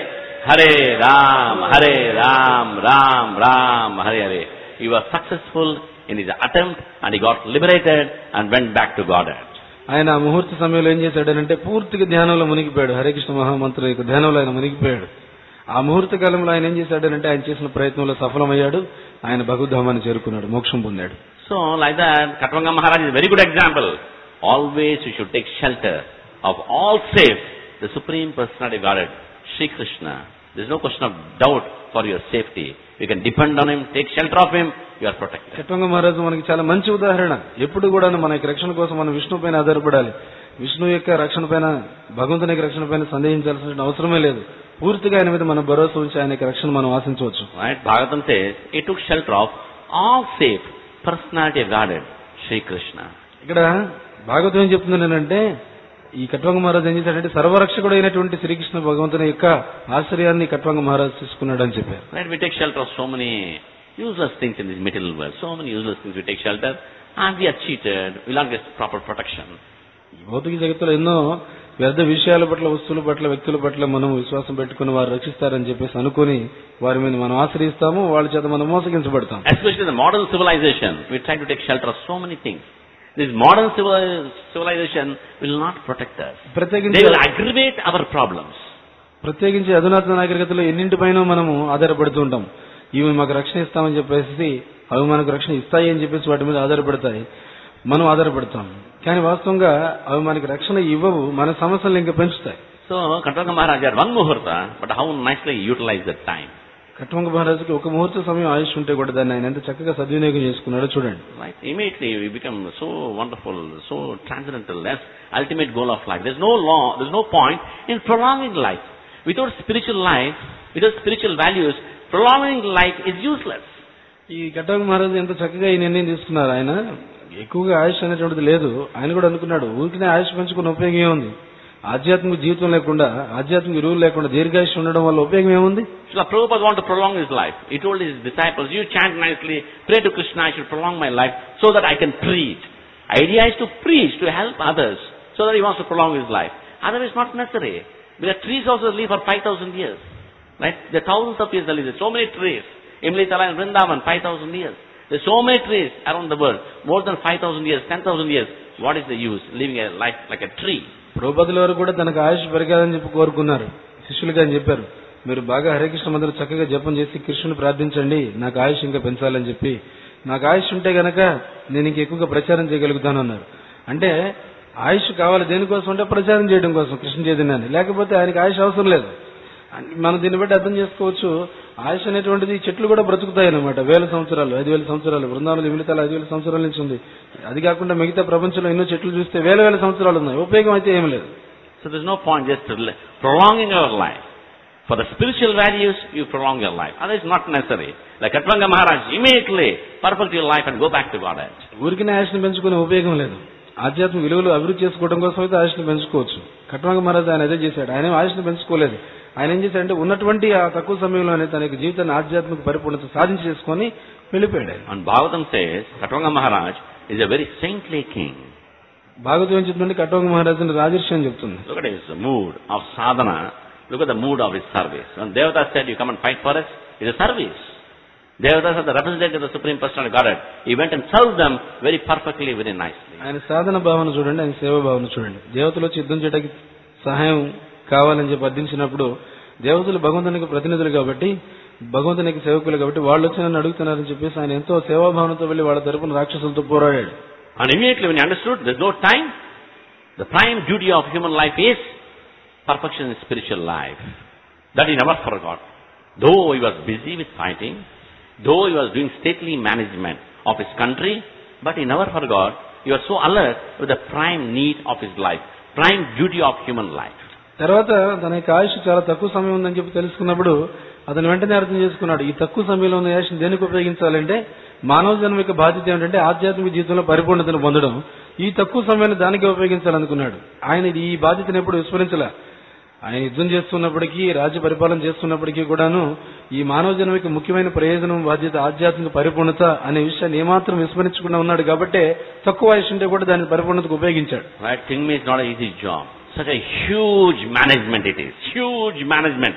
Hare Ram, Hare Ram, Ram, Ram, Hare Hare. He was successful in his attempt and he got liberated and went back to Godhead. ఆయన ఆ ముహూర్త సమయంలో ఏం చేశాడనంటే పూర్తిగా ధ్యానంలో మునిగిపోయాడు హరికృష్ణ మహామంత్రుల యొక్క ధ్యానంలో ఆయన మునిగిపోయాడు ఆ ముహూర్త కాలంలో ఆయన ఏం చేశాడనంటే ఆయన చేసిన ప్రయత్నంలో సఫలమయ్యాడు ఆయన భగవద్ధామాన్ని చేరుకున్నాడు మోక్షం పొందాడు So, like that, Katwanga Maharaj is a very good example. Always you should take shelter of all safe, the Supreme Personality of Godhead, Sri Krishna. There is no question of doubt for your safety. You can depend on Him, take shelter of Him, you are protected. చట్టంగ మహారాజు మనకి చాలా మంచి ఉదాహరణ ఎప్పుడు కూడా మన యొక్క రక్షణ కోసం మనం విష్ణు పైన ఆధారపడాలి విష్ణు యొక్క రక్షణ పైన భగవంతుని యొక్క రక్షణ పైన సందేహించాల్సిన అవసరమే లేదు పూర్తిగా ఆయన మీద మనం భరోసా ఉంచి ఆయన యొక్క రక్షణ మనం ఆశించవచ్చు Right? Bhagavatam says, He took shelter of all safe, personality of Godhead, Sri Krishna. ఇక్కడ భాగవతం ఏం చెప్తుందంటే ఈ కట్వంగ మహారాజు ఏం చేశాడంటే సర్వరక్షకుడు అయినటువంటి శ్రీకృష్ణ భగవంతుని యొక్క ఆశ్చర్యాన్ని కట్వంగ మహారాజు తీసుకున్నాడు అని చెప్పారు Right? We take shelter of so many useless things in this material world. So many useless things we take shelter and we are cheated. We will not get proper protection. ఈ భౌతిక జగత్తులో ఎన్నో వ్యర్థ విషయాల పట్ల వస్తువుల పట్ల వ్యక్తుల పట్ల మనం విశ్వాసం పెట్టుకుని వారు రక్షిస్తారని చెప్పేసి అనుకుని వారి మీద మనం ఆశ్రయిస్తాము వాళ్ళ చేత మనం మోసగించబడతాం Especially the modern civilization, we try to take shelter of so many things. This modern civili- civilization will not protect us. They ప్రత్యేకించి will aggravate our problems. ప్రత్యేకించి అధునాతన నాగరికతలో ఎన్నింటిపైన మనము ఆధారపడుతూ ఉంటాం ఇవి మాకు రక్షణ ఇస్తామని చెప్పేసి అవి మనకు రక్షణ ఇస్తాయి అని చెప్పేసి వాటి మీద ఆధారపడతాయి మనం ఆధారపడతాం కానీ వాస్తవంగా అవి మనకి రక్షణ ఇవ్వవు మన సమస్యలు ఇంకా పెంచుతాయి So, Katwanga Maharaj had one muhurta, but how nicely he utilized that time. కట్వంగ మహారాజుకి ఒక ముహూర్త సమయం ఆయుష్ ఉంటే కూడా దాన్ని ఆయన ఎంత చక్కగా సద్వినియోగం చేసుకున్నాడో చూడండి Right? Immediately we become so wonderful, so transcendental. That's ultimate goal of life. There's no law, there's no point in prolonging life. Without spiritual life, without spiritual values, prolonging life is useless. ఈ కట్వంగ మహారాజు ఎంత చక్కగా ఈ నిర్ణయం తీసుకున్నారు ఆయన ఎక్కువగా ఆయుష్ అనేటువంటిది లేదు ఆయన కూడా అనుకున్నాడు ఊరికనే ఆయుష్ పెంచుకున్న ఉపయోగం ఏముంది ఆధ్యాత్మిక జీవితం లేకుండా ఆధ్యాత్మిక విలువలు లేకుండా దీర్ఘాయుష్ ఉండడం వల్ల ఉపయోగం ఏముంది So Prabhupada wanted to prolong his life. He told his disciples, you chant nicely, pray to Krishna, I should prolong my life so that I can preach. Idea is to preach, to help others, so that he wants to prolong his life. Otherwise not necessary. Because trees also live for 5,000 years. Right? There are thousands of years they live. There's so many trees. Imli Tala and Vrindavan, 5,000 years. There's so many trees around the world. More than 5,000 years, 10,000 years. What is the use? Living a life like a tree. ద్రౌపదుల వారు కూడా తనకు ఆయుష్ పెరగాలని చెప్పి కోరుకున్నారు శిష్యులుగా అని చెప్పారు మీరు బాగా హరికృష్ణ మందిరం చక్కగా జపం చేసి కృష్ణుని ప్రార్థించండి నాకు ఆయుష్ ఇంకా పెంచాలని చెప్పి నాకు ఆయుష్ ఉంటే గనక నేను ఇంక ఎక్కువగా ప్రచారం చేయగలుగుతాను అన్నారు అంటే ఆయుష్ కావాలి దేనికోసం అంటే ప్రచారం చేయడం కోసం కృష్ణ చైతన్యాన్ని లేకపోతే ఆయనకి ఆయుష్ అవసరం లేదు అన్- మనం దీన్ని బట్టి అర్థం చేసుకోవచ్చు ఆయుష్ అనేటువంటిది చెట్లు కూడా బ్రతుకుతాయి అనమాట వేల సంవత్సరాలు ఐదు వేల సంవత్సరాలు బృందావనం మిగతా ఐదు వేల సంవత్సరాల నుంచి ఉంది అది కాకుండా మిగతా ప్రపంచంలో ఎన్నో చెట్లు చూస్తే వేల వేల సంవత్సరాలు ఉన్నాయి ఉపయోగం అయితే ఏం లేదు So there's no point just to li- prolonging our life. For the spiritual values, you prolong your life. Otherwise, not necessary. Like Katvanga Maharaj, immediately perfect your life and go back to Godhead. ఊరికినే ఆయుష్ని పెంచుకునే ఉపయోగం లేదు ఆధ్యాత్మిక విలువలు అభివృద్ధి చేసుకోవడం కోసం అయితే ఆయుష్ని పెంచుకోవచ్చు కట్వాంగ మహారాజు ఆయన అదే చేశాడు ఆయన ఏం ఆయుష్ని పెంచుకోలేదు ఆయన ఏం చేశాడంటే ఉన్నటువంటి ఆ తక్కువ సమయంలోనే తన యొక్క జీవితాన్ని ఆధ్యాత్మిక పరిపూర్ణత సాధించి చేసుకొని వెళ్ళిపోయాడు ఆయన And Bhagavatam says, Katvanga Maharaj is a very saintly king. Bhagavatam ఏం చెప్తుందంటే కట్వాంగ మహారాజుని రాజర్షి అని చెప్తుంది Look at his mood of sadhana. Look at the mood of his service. When Devata said, you come and fight for us, it's a service. Devatas are the representative of the Supreme Personality of Godhead. He went and served them very perfectly, very nicely. ఆయన సాధన భావన చూడండి ఆయన సేవ భావన చూడండి దేవతలు వచ్చి యుద్ధం చేయడానికి సహాయం కావాలని చెప్పి అర్థించినప్పుడు దేవతలు భగవంతునికి ప్రతినిధులు కాబట్టి భగవంతునికి సేవకులు కాబట్టి వాళ్ళు వచ్చి నన్ను అడుగుతున్నారని చెప్పేసి ఆయన ఎంతో సేవాభావనతో వెళ్లి వాళ్ళ తరపున రాక్షసులతో పోరాడాడు And immediately when he understood there's no time, the prime duty of human life is perfection in spiritual life. That he never forgot. Though he was busy with fighting, though he was doing stately management of his country, but he never forgot, he was so alert with the prime need of his life, prime duty of human life. తర్వాత తన యొక్క ఆయుష్ చాలా తక్కువ సమయం ఉందని చెప్పి తెలుసుకున్నప్పుడు అతను వెంటనే అర్థం చేసుకున్నాడు ఈ తక్కువ సమయంలో ఉన్న ఆయుష్ని దేనికి ఉపయోగించాలంటే మానవ జన్మ యొక్క బాధ్యత ఏమిటంటే ఆధ్యాత్మిక జీవితంలో పరిపూర్ణతను పొందడం ఈ తక్కువ సమయాన్ని దానికే ఉపయోగించాలనుకున్నాడు ఆయన ఇది ఈ బాధ్యతను ఎప్పుడు విస్మరించలే ఆయన యుద్ధం చేస్తున్నప్పటికీ రాజ్య పరిపాలన చేస్తున్నప్పటికీ కూడాను ఈ మానవ జన్మకి ముఖ్యమైన ప్రయోజనం బాధ్యత ఆధ్యాత్మిక పరిపూర్ణత అనే విషయాన్ని ఏమాత్రం విస్మరించకుండా ఉన్నాడు కాబట్టే తక్కువ ఆయుష్ ఉంటే కూడా దాన్ని పరిపూర్ణతకు ఉపయోగించాడు Right? King is not an easy job. Such a huge management it is. Huge management.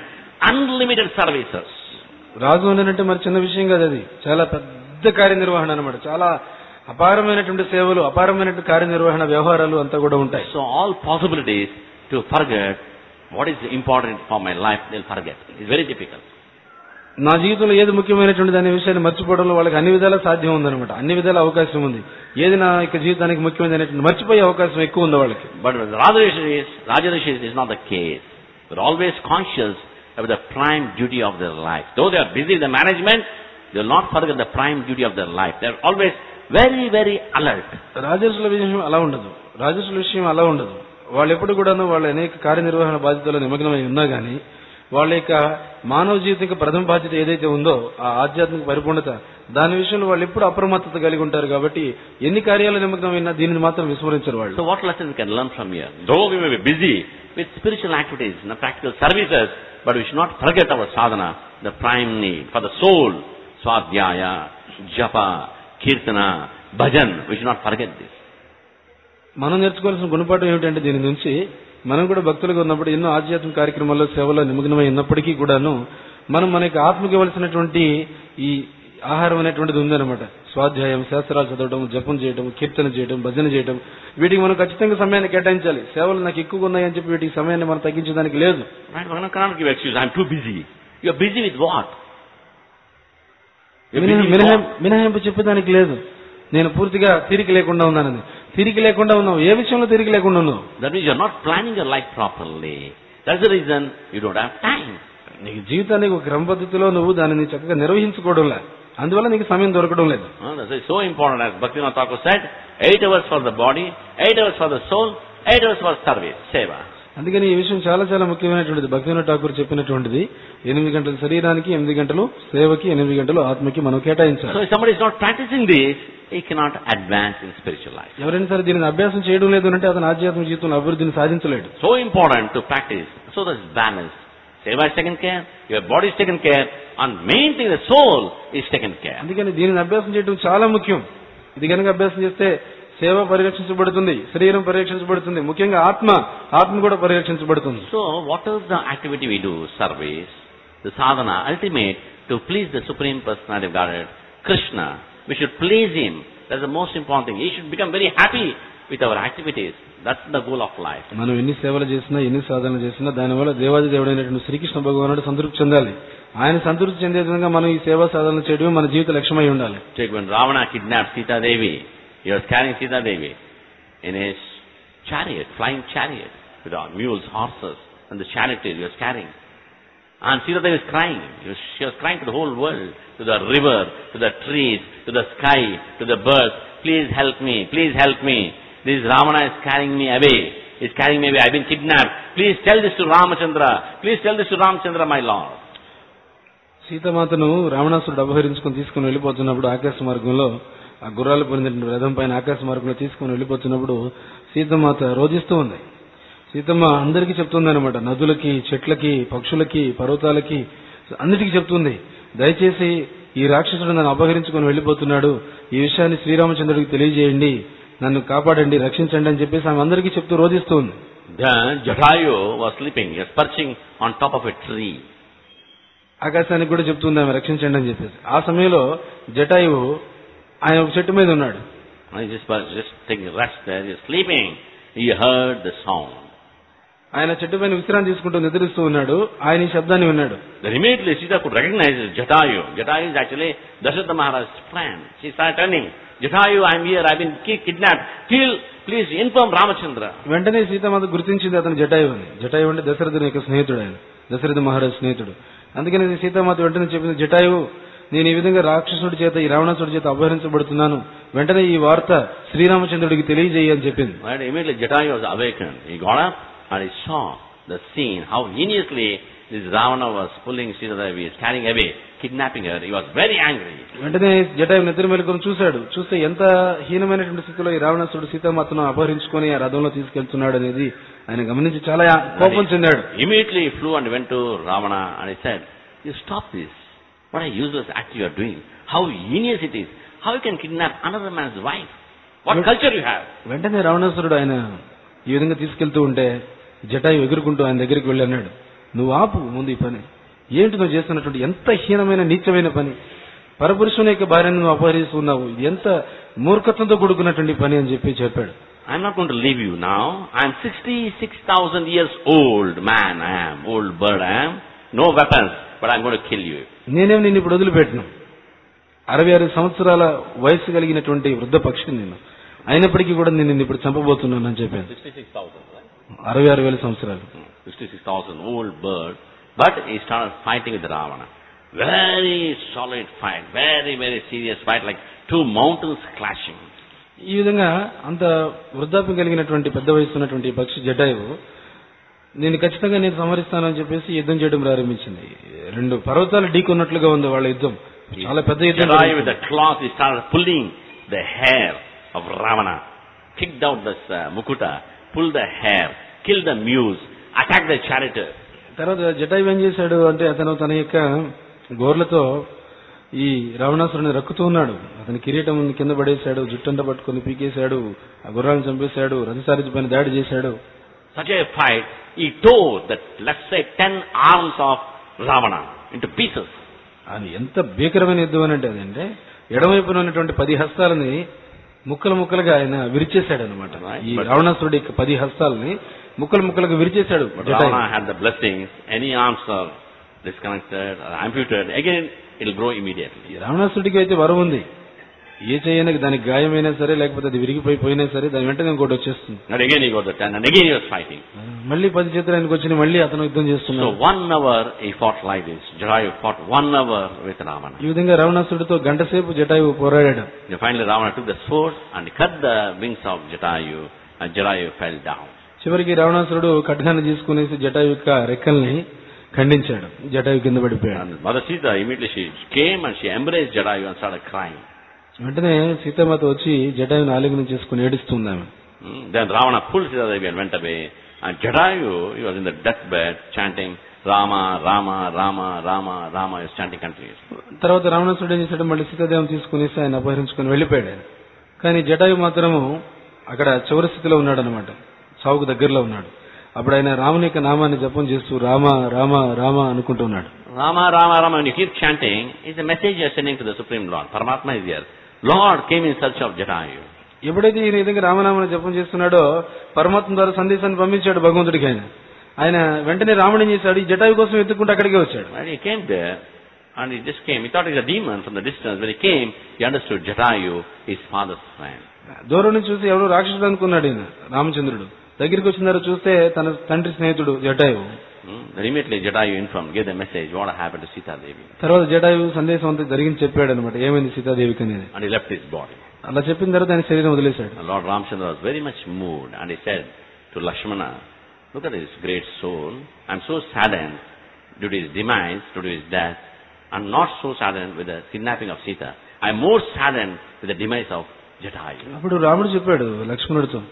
unlimited services. రాజు ఉండనంటే మరి చిన్న విషయం కాదు అది చాలా పెద్ద కార్యనిర్వహణ అనమాట చాలా అపారమైనటువంటి సేవలు అపారమైనటువంటి కార్యనిర్వహణ వ్యవహారాలు అంతా కూడా ఉంటాయి So all possibilities to forget what is important for my life, they'll forget. It's very difficult. నా జీవితంలో ఏది ముఖ్యమైనటువంటి అనే విషయాన్ని మర్చిపోవడంలో వాళ్ళకి అన్ని విధాలా సాధ్యం ఉందన్నమాట అన్ని విధాల అవకాశం ఉంది ఏది నా యొక్క జీవితానికి ముఖ్యమైనది అనేటువంటి మర్చిపోయే అవకాశం ఎక్కువ ఉంది వాళ్ళకి But with Rajarishi is, Rajarishi is not the case. They're always conscious about the prime duty of their life. Though they are busy in the management, they will not forget the prime duty of their life. They're always very, very alert. రాజర్షుల విషయం అలా ఉండదు రాజర్షుల విషయం అలా ఉండదు వాళ్ళు ఎప్పుడు కూడాను వాళ్ళ అనేక కార్యనిర్వహణ బాధ్యతలో నిమగ్నమై ఉన్నా గానీ వాళ్ళ యొక్క మానవ జీవితం యొక్క ప్రథమ బాధ్యత ఏదైతే ఉందో ఆ ఆధ్యాత్మిక పరిపూర్ణత దాని విషయంలో వాళ్ళు ఎప్పుడు అప్రమత్తత కలిగి ఉంటారు కాబట్టి ఎన్ని కార్యాలు నిమగ్నమైనా దీనిని మాత్రం విస్మరించరు వాళ్ళు So what lesson we can learn from here? Though we may be busy with spiritual activities and practical services, but we should not forget our sadhana, the prime need for the soul. Swadhyaya, japa, kirtana, bhajan. We should not forget this. మనం నేర్చుకోవాల్సిన గుణపాఠం ఏమిటంటే దీని నుంచి మనం కూడా భక్తులుగా ఉన్నప్పుడు ఎన్నో ఆధ్యాత్మిక కార్యక్రమాల్లో సేవలో నిమగ్నమై ఉన్నప్పటికీ కూడాను మనం మనకి ఆత్మకి ఇవ్వాల్సినటువంటి ఈ ఆహారం అనేటువంటిది ఉందన్నమాట స్వాధ్యాయం శాస్త్రాలు చదవడం జపం చేయడం కీర్తన చేయడం భజన చేయడం వీటికి మనం ఖచ్చితంగా సమయాన్ని కేటాయించాలి సేవలు నాకు ఎక్కువగా ఉన్నాయని చెప్పి వీటికి సమయాన్ని మనం తగ్గించడానికి లేదు Right? One cannot give excuse. I'm too busy. You're busy with what? You're busy మినహా- with మినహా- what? మినహాయింపు చెప్పేదానికి లేదు నేను పూర్తిగా తీరిక లేకుండా ఉన్నానని తీరిక లేకుండా ఉన్నావు ఏ విషయంలో తీరిక లేకుండా ఉన్నావు That means you're not planning your life properly. That's the reason you don't have time. నీకు జీవితానికి ఒక క్రమ పద్ధతిలో నువ్వు దానిని చక్కగా నిర్వహించుకోవడంలే అందువల్ల నీకు సమయం దొరకడం లేదు Uh, That's why it's so important, as Bhaktivinoda Thakur said, eight hours for the body, eight hours for the soul, eight hours for service, seva. అందుకని ఈ విషయం చాలా చాలా ముఖ్యమైనటువంటిది భక్తివినోద్ ఠాకూర్ చెప్పినటువంటిది ఎనిమిది గంటలు శరీరానికి ఎనిమిది గంటలు సేవకి ఎనిమిది గంటలు ఆత్మకి మనం So కేటాయించాలి if somebody is not practicing this, he cannot advance in spiritual life. ఎవరైనా సరే దీనిని అభ్యాసం చేయడం లేదు అంటే అతను ఆధ్యాత్మిక జీవితంలో అభివృద్ధిని సాధించలేడు So important to practice. So there's balance. Seva is taken care, your body is taken care, and main thing, the soul is taken care. అందుకని దీనిని అభ్యాసం చేయడం చాలా ముఖ్యం ఇది కనుక అభ్యాసం చేస్తే సేవ పరిరక్షించబడుతుంది శరీరం పరిరక్షించబడుతుంది ముఖ్యంగా ఆత్మ ఆత్మ కూడా పరిరక్షించబడుతుంది So whatever the activity we do, service, the sadhana, ultimate, to please the Supreme Personality of Godhead, Krishna, we should please Him. That's the most important thing. He should become very happy with our activities. That's the goal of life. మనం ఎన్ని సేవలు చేసినా ఎన్ని సాధనలు చేసినా దానివల్ల దేవాది దేవుడైనటువంటి శ్రీకృష్ణ భగవానుడు సంతృప్తి చెందాలి ఆయన సంతృప్తి చెందే విధంగా మనం ఈ సేవా సాధనలు చేయడమే మన జీవిత లక్ష్యమై ఉండాలి Take when Ravana kidnapped Sita Devi, he was carrying Sita Devi in his chariot, flying chariot, with our mules, horses, and the charioteer he was carrying. And Sita Devi was crying. He was- She was crying to the whole world, to the river, to the trees, to the sky, to the birds. Please help me, please help me. This Ravana is carrying me away. He's carrying me away. I've been kidnapped. Please tell this to Ramachandra. Please tell this to Ramachandra, my Lord. సీతమాతను రావణాసురుడు అపహరించుకొని తీసుకుని వెళ్ళిపోతున్నప్పుడు ఆకాశ మార్గంలో ఆ గుర్రాలు పొందిన రథం పైన ఆకాశ మార్గంలో తీసుకుని వెళ్ళిపోతున్నప్పుడు సీతమాత రోధిస్తూ ఉంది సీతమ్మ అందరికీ చెప్తుంది అనమాట నదులకి చెట్లకి పక్షులకి పర్వతాలకి అన్నిటికీ చెప్తుంది దయచేసి ఈ రాక్షసుడు నన్ను అపహరించుకొని వెళ్ళిపోతున్నాడు ఈ విషయాన్ని శ్రీరామచంద్రుడికి తెలియజేయండి నన్ను కాపాడండి రక్షించండి అని చెప్పేసి ఆమె అందరికీ చెప్తూ రోధిస్తూ ఉంది Then Jatayu was sleeping. He was perching on top of a tree. ఆకాశానికి కూడా చెప్తుంది ఆమె రక్షించండి అని చెప్పేసి ఆ సమయంలో జటాయువు ఆయన ఒక చెట్టు మీద ఉన్నాడు And he just was just taking rest there. He was sleeping. He heard the sound. ఆయన చెట్టు పైన విశ్రాంతి తీసుకుంటూ నిద్రిస్తూ ఉన్నాడు ఆయన ఈ శబ్దాన్ని విన్నాడు Then immediately Sita could recognize Jatayu. Jatayu is actually Dasharatha Maharaj's friend. She started turning. Jatayu, I'm here. I've been ki- kidnapped. Kill. Please inform Ramachandra. వెంటనే సీతామాత గుర్తించింది అతను జటాయువు అని జటాయువు అంటే దశరథుని యొక్క స్నేహితుడు ఆయన దశరథ మహారాజ్ స్నేహితుడు అందుకని సీతామాత వెంటనే చెప్పింది జటాయువు నేను ఈ విధంగా రాక్షసుడి చేత ఈ రావణాసుడి చేత అపహరించబడుతున్నాను వెంటనే ఈ వార్త శ్రీరామచంద్రుడికి తెలియజేయి అని చెప్పింది Right? Immediately Jatayu was awakened. He got up and he saw the scene, how heinously this Ravana was pulling Sita Devi, is carrying away, kidnapping her. He was very angry. వెంటనే జటాయు నిద్ర మెలుకొని చూశాడు చూస్తే ఎంత హీనమైనటువంటి స్థితిలో ఈ రావణాసుడు సీతామాతను అపహరించుకొని ఆ రథంలో తీసుకెళ్తున్నాడు అనేది ఆయన గమనించి చాలా కోపం చెందాడు Immediately he flew and went to Ravana and he said, You stop this. What a useless act you are doing. How heinous it is. How you can kidnap another man's wife. What Look- culture you have. వెంటనే రావణాసురుడు ఆయన ఈ విధంగా తీసుకెళ్తూ ఉంటే జటాయు ఎగురుకుంటూ ఆయన దగ్గరికి వెళ్ళి అన్నాడు నువ్వు ఆపు ముందు ఈ పని ఏంటి నువ్వు చేస్తున్నటువంటి ఎంత హీనమైన నీచమైన పని పరపురుషుని యొక్క భార్యను నువ్వు అపహరిస్తున్నావు ఇది ఎంత మూర్ఖత్వంతో కూడుకున్నటువంటి పని అని చెప్పి చెప్పాడు I'm not going to leave you now. I'm 66,000 years old man I am, old bird I am. No weapons, but I'm going to kill you. నేనేం నిన్ను ఇప్పుడు వదిలిపెట్టను అరవై ఆరు సంవత్సరాల వయసు కలిగినటువంటి వృద్ధ పక్షిని నేను అయినప్పటికీ కూడా నేను నిన్ను ఇప్పుడు చంపబోతున్నాను అని చెప్పాను 66,000, right? అరవై ఆరు వేల సంవత్సరాలు Hmm, 66,000 old bird. But he started fighting with Ravana. Very solid fight, very, very serious fight, like two mountains clashing. ఈ విధంగా అంత వృద్ధాప్యం కలిగినటువంటి పెద్ద వయసు ఉన్నటువంటి ఈ పక్షి జటాయువు నేను ఖచ్చితంగా నేను సమరిస్తానని చెప్పేసి యుద్ధం చేయడం ప్రారంభించింది రెండు పర్వతాలు ఢీకొన్నట్లుగా ఉంది వాళ్ళ యుద్ధం చాలా పెద్ద యుద్ధం Jedi with జరుగుతుంది. the cloth, he started pulling the hair of Ravana, kicked out this uh, Mukuta, pulled the hair, killed the muse, attacked the charioteer. తర్వాత జటాయువు ఏం చేశాడు అంటే అతను తన యొక్క గోర్లతో ఈ రావణాసురుని రక్కుతూ ఉన్నాడు అతని కిరీటం కింద పడేశాడు జుట్టంతా పట్టుకొని పీకేశాడు ఆ గుర్రాలను చంపేశాడు రథసారథి పైన దాడి చేశాడు Such a fight, he tore that, let's say, ten arms of Ravana into pieces. అది ఎంత భీకరమైన యుద్ధం అని అంటే అదంటే ఎడమవైపున ఉన్నటువంటి పది హస్తాలని ముక్కలు ముక్కలుగా ఆయన విరిచేశాడు అనమాట Right, ఈ but- రావణాసురుడి యొక్క పది హస్తాలని ముక్కలు ముక్కలుగా విరిచేశాడు But Jatayu. Ravana had the blessings, any arms are disconnected or amputated, again it'll grow immediately. ఈ రావణాసురుడికి అయితే వరం ఉంది ఏ చేయనకి దానికి గాయమైనా సరే లేకపోతే అది విరిగిపోయి పోయినా సరే దాని వెంటనే ఇంకోటి వచ్చేస్తుంది And again he got the ten, and again he was fighting. మళ్ళీ పది చేతులు ఆయనకు వచ్చి మళ్ళీ అతను యుద్ధం So చేస్తున్నాడు one hour he fought like this. Jatayu fought one hour with Ravana. ఈ విధంగా రావణాసురుడితో గంట సేపు జటాయువు పోరాడాడు And finally Ravana took the sword and cut the wings of Jatayu, and Jatayu fell down. చివరికి రావణాసురుడు ఖడ్గాన్ని తీసుకునేసి జటాయు యొక్క రెక్కల్ని ఖండించాడు జటాయు కింద పడిపోయాడు And Mother Sita immediately she came and she embraced Jatayu and started crying. వెంటనే సీతామాత వచ్చి జటాయుని ఆలింగనం చేసుకుని ఏడుస్తుంది ఆమె Hmm. Then Ravana pulled Sita Devi and went away. And Jatayu, he was in the deathbed chanting Rama, Rama, Rama, Rama, Rama, he was chanting continuously. తర్వాత రావణాసురుడు ఏం చేశాడు మళ్ళీ సీతాదేవం తీసుకునేసి ఆయన అపహరించుకొని వెళ్ళిపోయాడు ఆయన. కానీ జటాయు మాత్రము అక్కడ చివరి స్థితిలో ఉన్నాడు అనమాట సావుకు దగ్గరలో ఉన్నాడు అప్పుడు ఆయన రాముని యొక్క నామాన్ని జపం చేస్తూ రామ రామ రామ అనుకుంటూ ఉన్నాడు Rama, Rama, Rama, when you keep chanting, it's a message you are sending to the Supreme Lord. Paramatma is here. Lord came in search of Jatayu. ఎప్పుడైతే ఈయన ఈ విధంగా రామనామాన్ని జపం చేస్తున్నాడో పరమాత్మ ద్వారా సందేశాన్ని పంపించాడు భగవంతుడికి ఆయన ఆయన వెంటనే రాముడు ఏం చేశాడు ఈ జటాయు కోసం ఎత్తుకుంటూ అక్కడికే వచ్చాడు When he came there, and he just came, he thought he was a demon from the distance. When he came, he understood Jatayu, his father's friend. దూరం నుంచి చూసి ఎవరు రాక్షసుడు అనుకున్నాడు ఈయన రామచంద్రుడు దగ్గరికి వచ్చిన తర్వాత చూస్తే తన తండ్రి స్నేహితుడు Jatayu Hmm? Then immediately Jatayu informed, gave the message, what happened to Sita Devi. తర్వాత జటాయు సందేశం అంతా జరిగింది చెప్పాడు అనమాట ఏమైంది సీతాదేవికి అనేది And he left his body. అలా చెప్పిన తర్వాత ఆయన శరీరం వదిలేశాడు And Lord Ramchandra was very much moved and he said to Lakshmana, look at this great soul. I'm so saddened due to his demise, due to his death. I'm not so saddened with the kidnapping of Sita. I'm more saddened with the demise of Jatayu. అప్పుడు రాముడు చెప్పాడు లక్ష్మణుడితో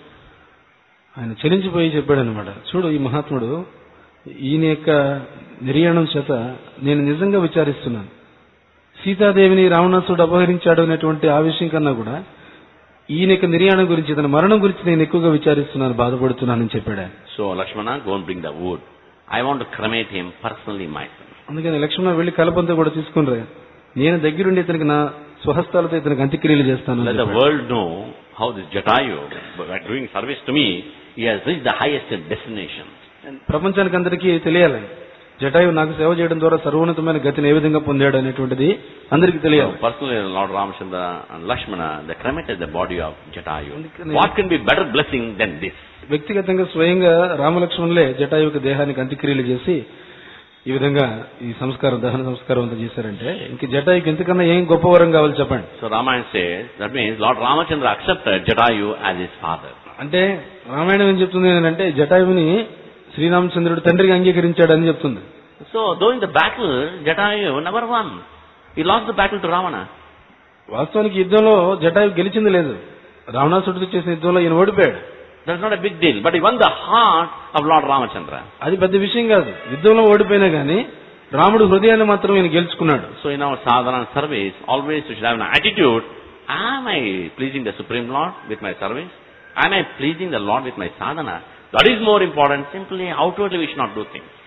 ఆయన చెలించిపోయి చెప్పాడు అనమాట చూడు ఈ మహాత్ముడు ఈయన యొక్క నిర్యాణం చేత నేను నిజంగా విచారిస్తున్నాను సీతాదేవిని రావణాసుడు అపహరించాడు అనేటువంటి ఆ విషయం కన్నా కూడా ఈయన యొక్క నిర్యాణం గురించి తన మరణం గురించి నేను ఎక్కువగా విచారిస్తున్నాను బాధపడుతున్నానని చెప్పాడు ఆయన So Lakshmana, go and bring the wood. I want to cremate him personally myself. అందుకని లక్ష్మణ వెళ్లి కలపంతా కూడా తీసుకుని రా నేను దగ్గరుండి ఇతనికి నా స్వహస్తాలతో ఇతనికి అంత్యక్రియలు చేస్తాను అని Let the చెప్పాడు. world know how this Jatayu, by doing service to me, he has reached the highest destination. ప్రపంచానికి అందరికీ తెలియాలి జటాయు నాకు సేవ చేయడం ద్వారా సర్వోన్నతమైన గతిని ఏ విధంగా పొందాడు అనేటువంటిది అందరికీ So తెలియాలి personally, Lord Ramchandra and Lakshmana, they cremated the body of Jatayu. అందుకని- What can be better blessing than this? వ్యక్తిగతంగా స్వయంగా రామలక్ష్మణులే జటాయు యొక్క దేహానికి అంత్యక్రియలు చేసి ఈ విధంగా ఈ సంస్కారం దహన సంస్కారం అంతా చేశారంటే ఇంక జటాయుకి ఎంతకన్నా ఏం గొప్ప వరం కావాలి చెప్పండి So Ramayana says, that means Lord Ramachandra accepted Jatayu as his father. అంటే రామాయణం ఏం చెప్తుంది అంటే జటాయుని శ్రీరామచంద్రుడు తండ్రిగా అంగీకరించాడని చెప్తుంది So though in the battle, Jatayu never won. He lost the battle to Ravana. వాస్తవానికి యుద్ధంలో జటాయు గెలిచింది లేదు రావణాసుడితో చేసిన యుద్ధంలో ఈయన ఓడిపోయాడు That's not a big deal. But he won the heart of Lord Ramachandra. అది పెద్ద విషయం కాదు యుద్ధంలో ఓడిపోయినా గానీ రాముడు హృదయాన్ని మాత్రం ఈయన గెలుచుకున్నాడు So in our sadhana service, always we should have an attitude, am I pleasing the Supreme Lord with my service? Am I pleasing the Lord with my sadhana? That is more important. Simply outwardly we should not do things.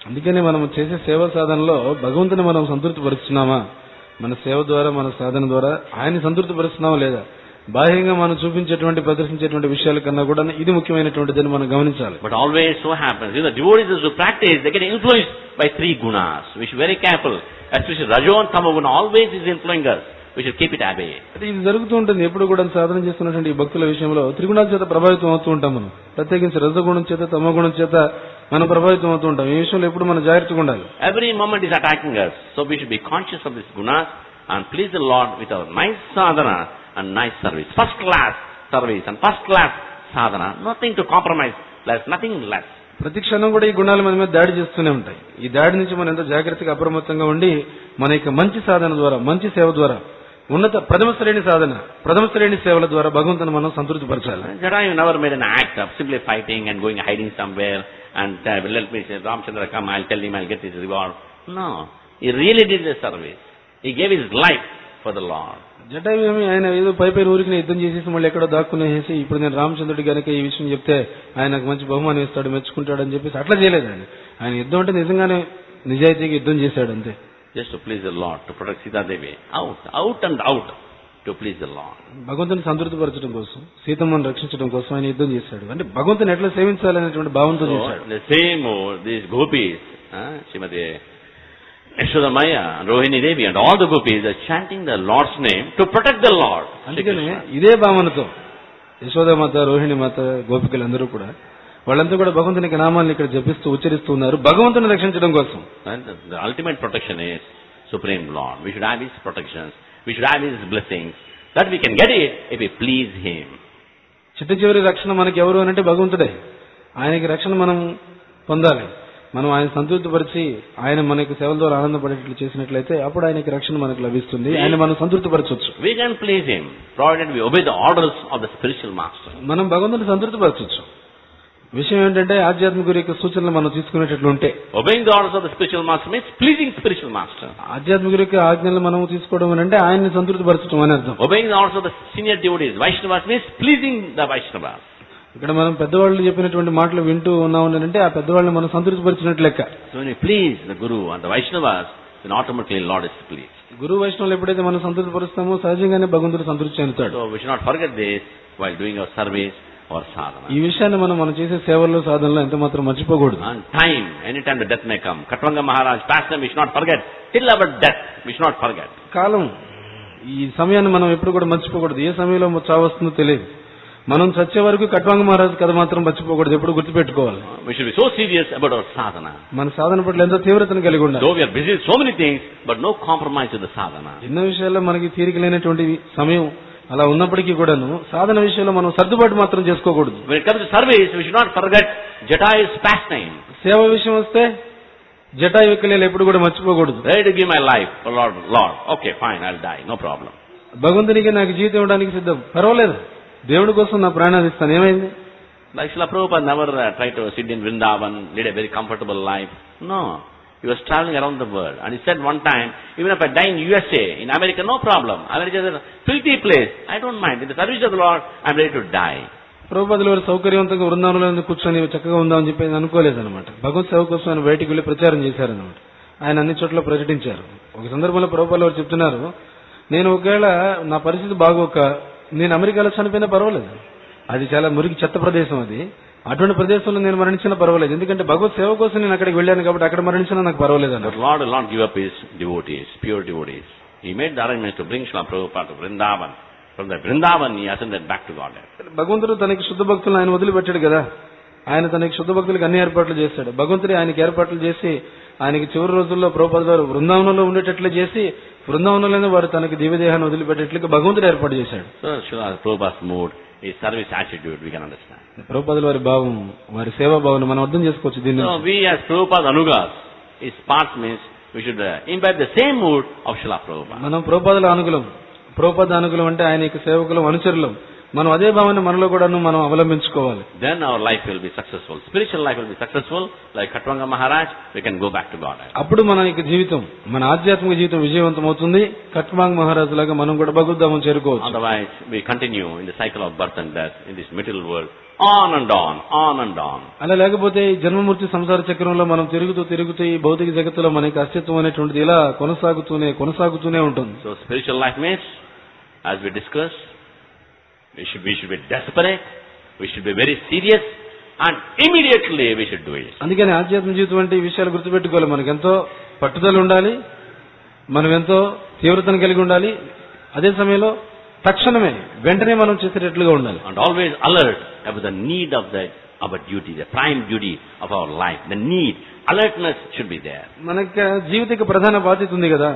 అందుకని మనం చేసే సేవా సాధనలో భగవంతుని మనం సంతృప్తి పరుస్తున్నామా మన సేవ ద్వారా మన సాధన ద్వారా ఆయన్ని సంతృప్తి పరుస్తున్నామా లేదా బాహ్యంగా మనం చూపించేటువంటి ప్రదర్శించేటువంటి విషయాల కన్నా కూడా ఇది ముఖ్యమైనటువంటిదని మనం గమనించాలి But always so happens, you know, devotees who practice, they get influenced by three gunas. We should be very careful. Especially Rajo and Tamoguna always is influencing us. We should keep it away. అంటే ఇది జరుగుతూ ఉంటుంది ఎప్పుడు కూడా సాధన చేస్తున్నటువంటి ఈ భక్తుల విషయంలో త్రిగుణాల చేత ప్రభావితం అవుతూ ఉంటాం మనం ప్రత్యేకించి రజగుణం చేత తమగుణం చేత మనం ప్రభావితం అవుతూ ఉంటాం ఈ విషయంలో ఎప్పుడు మనం జాగ్రత్తగా ఉండాలి Every moment is attacking us. So we should be conscious of these gunas and please the Lord with our nice sadhana and nice service. First class service and first class sadhana. Nothing to compromise. Less, nothing less. ప్రతి క్షణం కూడా ఈ గుణాలు మన మీద దాడి చేస్తూనే ఉంటాయి ఈ దాడి నుంచి మనం ఎంతో జాగ్రత్తగా అప్రమత్తంగా ఉండి మన యొక్క మంచి సాధన ద్వారా మంచి సేవ ద్వారా ఉన్నత ప్రథమ శ్రేణి సాధన ప్రథమ శ్రేణి సేవల ద్వారా భగవంతుని మనం సంతృప్తిపరచాలి Jatayu never made an act of simply fighting and going hiding somewhere and uh, let me say, Ramchandra come, I'll tell him I'll get his reward. No. He really did the service. He gave his life for the Lord. జటాయుమి ఆయన ఏదో పై పైన ఊరికి యుద్ధం చేసేసి మళ్ళీ ఎక్కడో దాక్కునేసి ఇప్పుడు నేను రామచంద్రుడి గనక ఈ విషయం చెప్తే ఆయన నాకు మంచి బహుమానం ఇస్తాడు మెచ్చుకుంటాడు అని చెప్పేసి అట్లా చేయలేదు ఆయన ఆయన యుద్ధం అంటే నిజంగానే నిజాయితీగా యుద్ధం చేశాడు అంతే Just to please the Lord, to protect Sita Devi. Out, out and out to please the Lord. భగవంతుని సంతృప్తిపరచడం కోసం సీతమ్మను రక్షించడం కోసం ఆయన యుద్ధం చేశాడు అంటే భగవంతుని ఎట్లా సేవించాలనేటువంటి భావంతో So, చేశాడు the same, oh, these gopis, uh, Srimati Yashodamaya, and Rohini Devi and all the gopis are chanting the Lord's name to protect the Lord. Shri అందుకనే Krishna. ఇదే భావనతో యశోదామాత రోహిణి మాత గోపికలందరూ కూడా వాళ్ళంతా కూడా భగవంతునికి నామాన్ని ఇక్కడ జపిస్తూ ఉచ్చరిస్తూ ఉన్నారు భగవంతుని రక్షించడం కోసం And the, the ultimate protection is Supreme Lord. We should have His protections. We should have His blessings. That we can get it if we please Him. చిట్ట చివరి రక్షణ మనకి ఎవరు అని అంటే భగవంతుడే ఆయనకి రక్షణ మనం పొందాలి మనం ఆయన సంతృప్తిపరిచి ఆయన మనకి సేవల ద్వారా ఆనందపడేట్లు చేసినట్లయితే అప్పుడు ఆయనకి రక్షణ మనకు లభిస్తుంది ఆయన మనం సంతృప్తిపరచవచ్చు We can please Him, provided we obey the orders of the spiritual master. మనం భగవంతుని సంతృప్తిపరచవచ్చు విషయం ఏంటంటే ఆధ్యాత్మిక గురి యొక్క సూచనలు మనం తీసుకునేటట్లు ఉంటే Obeying the orders of the spiritual master means pleasing spiritual master. ఆధ్యాత్మిక గురి యొక్క ఆజ్ఞలు మనం తీసుకోవడం అని అంటే ఆయన్ని సంతృప్తిపరచడం అని అర్థం Obeying the orders of the senior devotees, Vaishnavas means pleasing the Vaishnavas. ఇక్కడ మనం పెద్దవాళ్ళు చెప్పినటువంటి మాటలు వింటూ ఉన్నాం అని అంటే ఆ పెద్దవాళ్ళని మనం సంతృప్తిపరిచినట్లు లెక్క So when we please the Guru and the Vaishnavas, then automatically Lord is pleased. గురు వైష్ణవులు ఎప్పుడైతే మనం సంతృప్తిపరుస్తామో సహజంగానే భగవంతుడు సంతృప్తి చెందుతాడు So we should not forget this while doing our service or ఈ sadhana. విషయాన్ని మనం మనం చేసే సేవల్లో సాధనలో ఎంత మాత్రం మర్చిపోకూడదు And time, anytime the death may come. Katvanga Maharaj passed them, we should not forget. Till our death, we should not forget. కాలం ఈ సమయాన్ని మనం ఎప్పుడు కూడా మర్చిపోకూడదు ఏ సమయంలో చావు వస్తుందో తెలియదు మనం చచ్చే వరకు కట్వాంగ మహారాజు కథ మాత్రం మర్చిపోకూడదు ఎప్పుడు గుర్తుపెట్టుకోవాలి We should be so serious about our sadhana. మన సాధన పట్ల ఎంతో తీవ్రతను కలిగి ఉండాలి Though we are busy with so many things, but no compromise with the sadhana. ఎన్నో విషయాల్లో మనకి తీరిక లేనటువంటి సమయం అలా ఉన్నప్పటికీ కూడాను సాధన విషయంలో మనం సర్దుబాటు మాత్రం చేసుకోకూడదు When it comes to service, we should not forget Jata's pastime. సేవ విషయం వస్తే జటాయి విక్కలేలు ఎప్పుడు కూడా మర్చిపోకూడదు Ready to give my life for Lord, Lord. Okay, fine, I'll die, no problem. భగవంతునికి నాకు జీవితం ఇవ్వడానికి సిద్ధం పర్వాలేదు దేవుడి కోసం నా ప్రాణాలు ఇస్తాను ఏమైంది Like Srila Prabhupada never uh, tried to sit in Vrindavan, lead a very comfortable life. No. He was traveling around the world. And he said one time, even if I die in USA, in America, no problem. America is a filthy place. I don't mind. In the service of the Lord, I'm ready to die. ప్రభుపదుల వారు సౌకర్యవంతంగా బృందావనంలో ఎందుకు కూర్చొని చక్కగా ఉందామని చెప్పి ఆయన అనుకోలేదన్నమాట భగవత్ సేవ కోసం ఆయన బయటికి వెళ్లి ప్రచారం చేశారన్నమాట ఆయన అన్ని చోట్ల ప్రకటించారు ఒక సందర్భంలో ప్రభుపాల వారు చెప్తున్నారు నేను ఒకవేళ నా పరిస్థితి బాగోక నేను అమెరికాలో చనిపోయినా పర్వాలేదు అది చాలా మురికి చెత్త ప్రదేశం అది అటువంటి ప్రదేశంలో నేను మరణించినా పర్వాలేదు ఎందుకంటే భగవత్ సేవ కోసం నేను అక్కడికి వెళ్ళాను కాబట్టి అక్కడ మరణించినా నాకు పర్వాలేదు But అన్నారు Lord will not give up his devotees, pure devotees. He made the arrangements to bring Srila Prabhupada to Vrindavan. From the Vrindavan, he ascended back to Godhead. భగవంతుడు తనకి శుద్ధ భక్తులను ఆయన వదిలిపెట్టాడు కదా ఆయన తనకి శుద్ధ భక్తులకు అన్ని ఏర్పాట్లు చేశాడు భగవంతుడు ఆయనకి ఏర్పాట్లు చేసి ఆయనకి చివరి రోజుల్లో ప్రభుపద వారు బృందావనంలో ఉండేటట్లు చేసి బృందావనంలోనే వారు తనకి దివ్యదేహాన్ని వదిలిపెట్టేట్లుగా భగవంతుడు ఏర్పాటు చేశాడు So Srila Prabhupada's mood, his service attitude, we can understand. ప్రభుపదుల వారి భావం వారి సేవా భావం మనం అర్థం చేసుకోవచ్చు దీన్ని So we as Prabhupada Anugas, his part means we should uh, imbibe the same mood of Srila Prabhupada. మనం ప్రభుపదుల అనుగులం ప్రభుపద అనుగులం అంటే ఆయన యొక్క సేవకులం అనుచరులం మనం అదే భావాన్ని మనలో కూడాను మనం అవలంబించుకోవాలి Then our life will be successful. Spiritual life will be successful. Like Khatwanga Maharaj, we can go back to God. అప్పుడు మన యొక్క జీవితం మన ఆధ్యాత్మిక జీవితం విజయవంతం అవుతుంది కట్మాంగ్ మహారాజు లాగా మనం కూడా భగవద్ధామం చేరుకోవచ్చు Otherwise, we continue in the cycle of birth and death in this material world, on and on, on and on. అలా లేకపోతే ఈ జన్మమూర్తి సంసార చక్రంలో మనం తిరుగుతూ తిరుగుతూ ఈ భౌతిక జగత్తులో మనకి అస్తిత్వం అనేటువంటిది ఇలా కొనసాగుతూనే కొనసాగుతూనే ఉంటుంది So spiritual life means, as we discussed, we should, we should be desperate, we should be very serious, and immediately we should do it. అందుకని ఆధ్యాత్మిక జీవితం అంటే ఈ విషయాలు గుర్తుపెట్టుకోవాలి మనకి ఎంతో పట్టుదల ఉండాలి మనం ఎంతో తీవ్రతను కలిగి ఉండాలి అదే సమయంలో తక్షణమే వెంటనే మనం చేసేటట్లుగా ఉండాలి And always alert about the need of the, our duty, the prime duty of our life. The need, alertness should be there. మనకి జీవితకి ప్రధాన బాధ్యత ఉంది కదా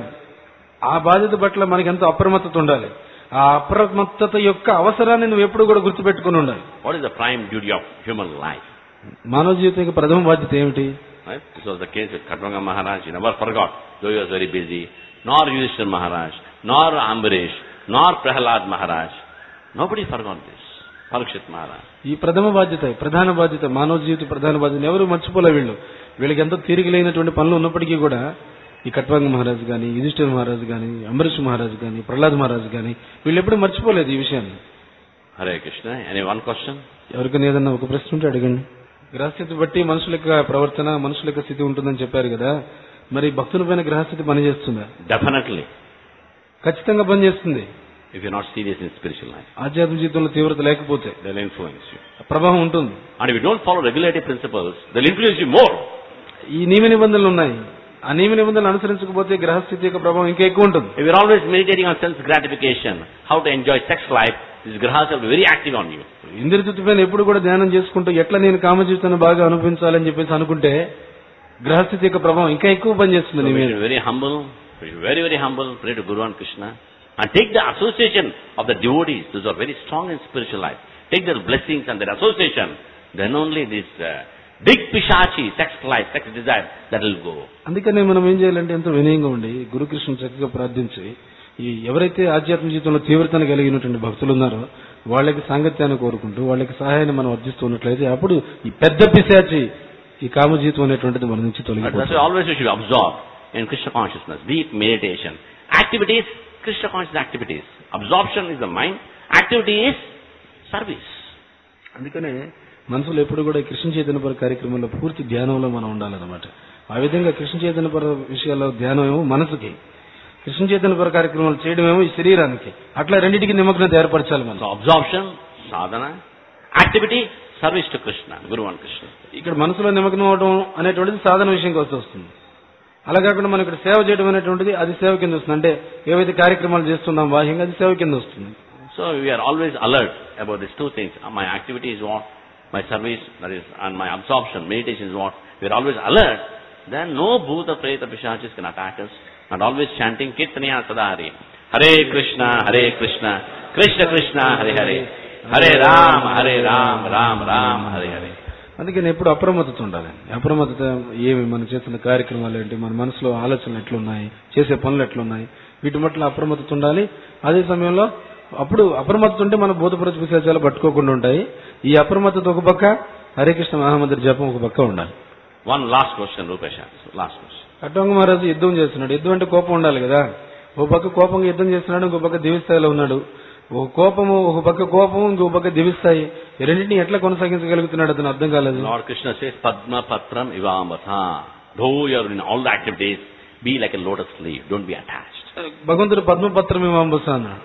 ఆ బాధ్యత పట్ల మనకి ఎంతో అప్రమత్తత ఉండాలి ఆ అప్రమత్తత యొక్క అవసరాన్ని నువ్వు ఎప్పుడు కూడా గుర్తుపెట్టుకుని ఉండాలి What is the prime duty of human life? మానవ జీవితం యొక్క ప్రథమ బాధ్యత ఏమిటి Right? This was the case with Khatwanga Maharaj. He never forgot, though he was very busy. Nor Yudhishthir Maharaj, nor Ambarish, nor Prahalad Maharaj. Nobody forgot this. Parikshit Maharaj. ఈ ప్రథమ బాధ్యత ప్రధాన బాధ్యత మానవ జీవిత ప్రధాన బాధ్యత ఎవరు మర్చిపోలే వీళ్ళు వీళ్ళకి ఎంతో తీరికలేనటువంటి పనులు ఉన్నప్పటికీ కూడా ఈ కట్వాంగ మహారాజు గాని యుధిష్ఠిర మహారాజు గాని అంబరీష్ మహారాజు గాని ప్రహ్లాద్ మహారాజు గాని వీళ్ళు ఎప్పుడు మర్చిపోలేదు ఈ విషయాన్ని Hare Krishna. Any one question? ఎవరికైనా ఏదన్నా ఒక ప్రశ్న ఉంటే అడగండి గ్రహస్థితి బట్టి మనుషుల యొక్క ప్రవర్తన మనుషుల యొక్క స్థితి ఉంటుందని చెప్పారు కదా మరి భక్తుల పైన గ్రహస్థితి పనిచేస్తుందా Definitely. ఖచ్చితంగా పనిచేస్తుంది If you're not serious in spiritual life, ఆధ్యాత్మిక జీవితంలో తీవ్రత లేకపోతే they'll influence you. ప్రభావం ఉంటుంది And if you don't follow regulative principles, they'll influence you more. ఈ నియమ నిబంధనలు ఉన్నాయి ఆ నియమ నిబంధనలు అనుసరించకపోతే గ్రహస్థితి యొక్క ప్రభావం ఇంకా ఎక్కువ ఉంటుంది If you're always meditating on sense gratification, how to enjoy sex life, these grahas will be very active on you. Indrajit పైన ఎప్పుడు కూడా ధ్యానం చేసుకుంటూ ఎట్లా నేను కామ జీవితాన్ని బాగా అనుభవించాలని చెప్పేసి అనుకుంటే గ్రహస్థితి యొక్క ప్రభావం ఇంకా ఎక్కువ పనిచేస్తుంది So నీ we మీద should be very humble, we should be very, very humble, pray to Guru and Krishna, and take the association of the devotees, those who are very strong in spiritual life. Take their blessings and their association. Then only this uh, big pishachi, sex life, sex desire, that will go. అందుకనే మనం ఏం చేయాలంటే ఎంతో వినయంగా ఉండి గురుకృష్ణుని చక్కగా ప్రార్థించి ఈ ఎవరైతే ఆధ్యాత్మిక జీవితంలో తీవ్రతను కలిగినటువంటి భక్తులు ఉన్నారో వాళ్ళకి సాంగత్యాన్ని కోరుకుంటూ వాళ్ళకి సహాయాన్ని మనం వర్ధిస్తూ ఉన్నట్లయితే అప్పుడు ఈ పెద్ద పిశాచి ఈ కామ జీవితం అనేటువంటిది మన నుంచి But that's తొలగిపోతుంది why always we should be absorbed in Krishna consciousness, deep meditation. Activities, Krishna conscious activities. Absorption is the mind, activity is service. అందుకనే మనసులో ఎప్పుడు కూడా కృష్ణ చైతన్య పర కార్యక్రమంలో పూర్తి ధ్యానంలో మనం ఉండాలన్నమాట ఆ విధంగా కృష్ణ చైతన్య పర విషయాల్లో ధ్యానం ఏమో మనసుకి కృష్ణ చైతన్య పర కార్యక్రమాలు చేయడం ఏమో ఈ శరీరానికి అట్లా రెండింటికి నిమగ్నత ఏర్పరచాలి మనం So absorption, sadhana, activity, service to Krishna, Guru and Krishna. ఇక్కడ మనసులో నిమగ్నం అవడం అనేటువంటిది సాధన విషయంకి వచ్చి వస్తుంది అలా కాకుండా మనం ఇక్కడ సేవ చేయడం అనేటువంటిది అది సేవ కింద వస్తుంది అంటే ఏవైతే కార్యక్రమాలు చేస్తున్నాం బాహ్యంగా అది సేవ కింద వస్తుంది So we are always alert about these two things. Uh, My activity is what? My service, that is, and my absorption, meditation is what? We are always alert. Then no bhuta, preta, pishachis can attack us. And always chanting Kirtaniya Sadari. Hare Krishna, Hare Krishna, Krishna Krishna, Hare Hare. Hare Ram, Hare Ram, Ram Ram, Hare Hare. అందుకని ఎప్పుడు అప్రమత్తత ఉండాలి అప్రమత్తత ఏమి మనం చేస్తున్న కార్యక్రమాలు ఏంటి మన మనసులో ఆలోచనలు ఎట్లున్నాయి చేసే పనులు ఎట్లున్నాయి వీటి పట్ల అప్రమత్తత ఉండాలి అదే సమయంలో అప్పుడు అప్రమత్తత ఉంటే మన బోధపరచు విశేషాలు పట్టుకోకుండా ఉంటాయి ఈ అప్రమత్తత ఒక పక్క హరే కృష్ణ మహామంత్రి జపం ఒక పక్క ఉండాలి One last question, Rupesh. Last question. అట్టంగ మహారాజు యుద్ధం చేస్తున్నాడు యుద్ధం అంటే కోపం ఉండాలి కదా ఒక పక్క కోపంగా యుద్ధం చేస్తున్నాడు ఇంకో పక్క దివిస్థాయిలో ఉన్నాడు ఒక కోపము ఒక పక్క కోపము ఇంకో పక్క దివిస్థాయి ఈ రెండింటిని ఎట్లా కొనసాగించగలుగుతున్నాడు అతను అర్థం కాలేదు Lord Krishna says, Padma Patram Ivamata. Though you are in all the activities, be like a lotus leaf. Don't be attached. భగవంతుడు పద్మపత్రం ఇవ్వంబస అన్నాడు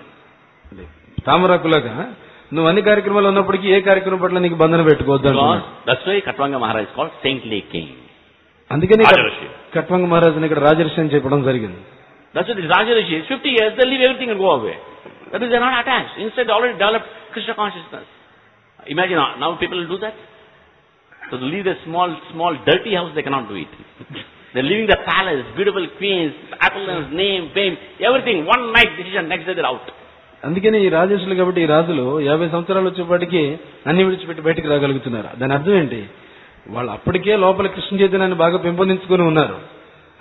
తామరాకులాగా నువ్వు అన్ని కార్యక్రమాలు ఉన్నప్పటికీ ఏ కార్యక్రమం పట్ల నీకు బంధన పెట్టుకోవద్దు Because అంటున్నాడు. that's why Katwanga Maharaj is called saintly king. అందుకని రాజర్షి. కట్వంగ మహారాజుని ఇక్కడ రాజర్షి అని చెప్పడం జరిగింది That's why the Rajarishi is 50 years, they leave everything and go away. That is, they're not attached. Instead, they already developed Krishna consciousness. Imagine now, now people will do that. So to leave a small, small, dirty house, they cannot do it. They're leaving the palace, beautiful queens, opulence, name, fame, everything. One night decision, next day they're out. అందుకని ఈ రాజర్షులు కాబట్టి ఈ రాజులు యాభై సంవత్సరాలు వచ్చేపాటికి అన్ని విడిచిపెట్టి బయటికి రాగలుగుతున్నారు దాని అర్థం ఏంటి వాళ్ళు అప్పటికే లోపల కృష్ణ చైతన్యాన్ని బాగా పెంపొందించుకుని ఉన్నారు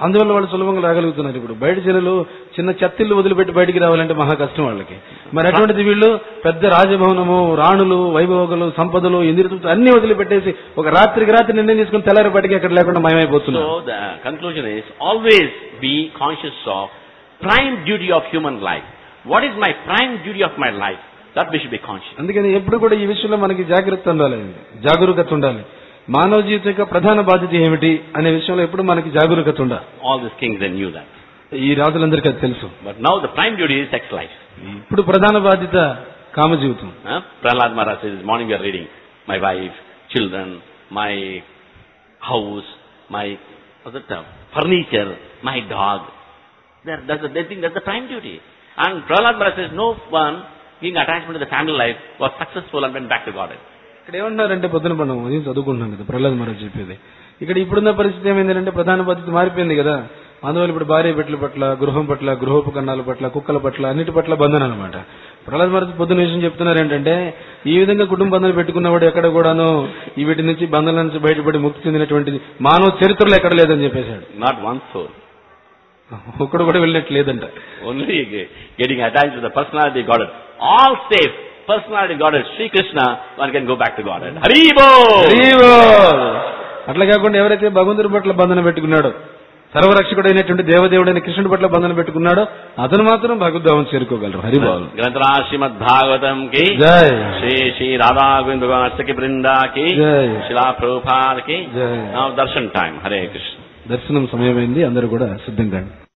అందువల్ల వాళ్ళు సులభంగా రాగలుగుతున్నారు ఇప్పుడు బయట జనులు చిన్న చెత్తిల్లు వదిలిపెట్టి బయటికి రావాలంటే మహా కష్టం వాళ్ళకి మరి అటువంటిది వీళ్ళు పెద్ద రాజభవనము రాణులు వైభోగులు సంపదలు ఇంద్రియ అన్ని వదిలిపెట్టేసి ఒక రాత్రికి రాత్రి నిర్ణయం తీసుకుని తెల్లారిపాటికి అక్కడ లేకుండా మయమైపోతున్నారు So the conclusion is always be conscious of prime duty of human life. What is my prime duty of my life? That we should be conscious. అందుకని ఎప్పుడు కూడా ఈ విషయంలో మనకి జాగ్రత్త ఉండాలి జాగరూకత ఉండాలి మానవ జీవితం యొక్క ప్రధాన బాధ్యత ఏమిటి అనే విషయంలో ఎప్పుడు మనకి జాగరూకత ఉండాలి All these kings they knew that. ఈ రాజులందరికీ అది తెలుసు But now the prime duty is sex life. ఇప్పుడు ప్రధాన బాధ్యత కామ జీవితం Huh? Prahlad Maharaj says, this morning we are reading, my wife, children, my house, my what's the term? furniture, my dog. That, that's, the, they think that's the prime duty. And Prahlad Maharaj says, no one giving attachment to the family life was successful and went back to Godhead. ఇక్కడ ఏమంటున్నారంటే పొద్దున మనం ఉదయం చదువుకుంటున్నాం కదా ప్రహ్లాద్ మహారాజ్ చెప్పేది ఇక్కడ ఇప్పుడున్న పరిస్థితి ఏమైందంటే ప్రధాన పద్ధతి మారిపోయింది కదా అందువల్ల ఇప్పుడు భార్య బిడ్డల పట్ల గృహం పట్ల గృహోపకరణాల పట్ల కుక్కల పట్ల అన్నిటి పట్ల బంధన అనమాట ప్రహ్లాద్ మహారాజ్ పొద్దున విషయం చెప్తున్నారు ఏంటంటే ఈ విధంగా కుటుంబ బంధాలు పెట్టుకున్నవాడు ఎక్కడ కూడాను ఈ వీటి నుంచి బంధాల నుంచి బయటపడి ముక్తి చెందినటువంటి మానవ చరిత్రలో ఎక్కడ లేదని చెప్పేశాడు Not one soul. ఒక్కడు కూడా వెళ్ళినట్టు లేదంట Only ge- getting attached to the personality of Godhead. All safe. Personality of Godhead. Sri Krishna, one can go back to Godhead. Haribo! హరివో! అట్లా కాకుండా ఎవరైతే భగవంతుడి పట్ల బంధన పెట్టుకున్నాడో సర్వరక్షకుడైనటువంటి దేవదేవుడైన కృష్ణుడి పట్ల బంధన పెట్టుకున్నాడో అతను మాత్రం భగవద్ధామం చేరుకోగలరు హరిబాబు ग्रंथराज श्रीमद भागवतम की జై श्री श्री राधा गोविंद भगवान की वृंदा की జై शिला प्रभुपाद की జై Now darshan time. Hare Krishna. దర్శనం సమయమైంది అందరూ కూడా సిద్ధంగా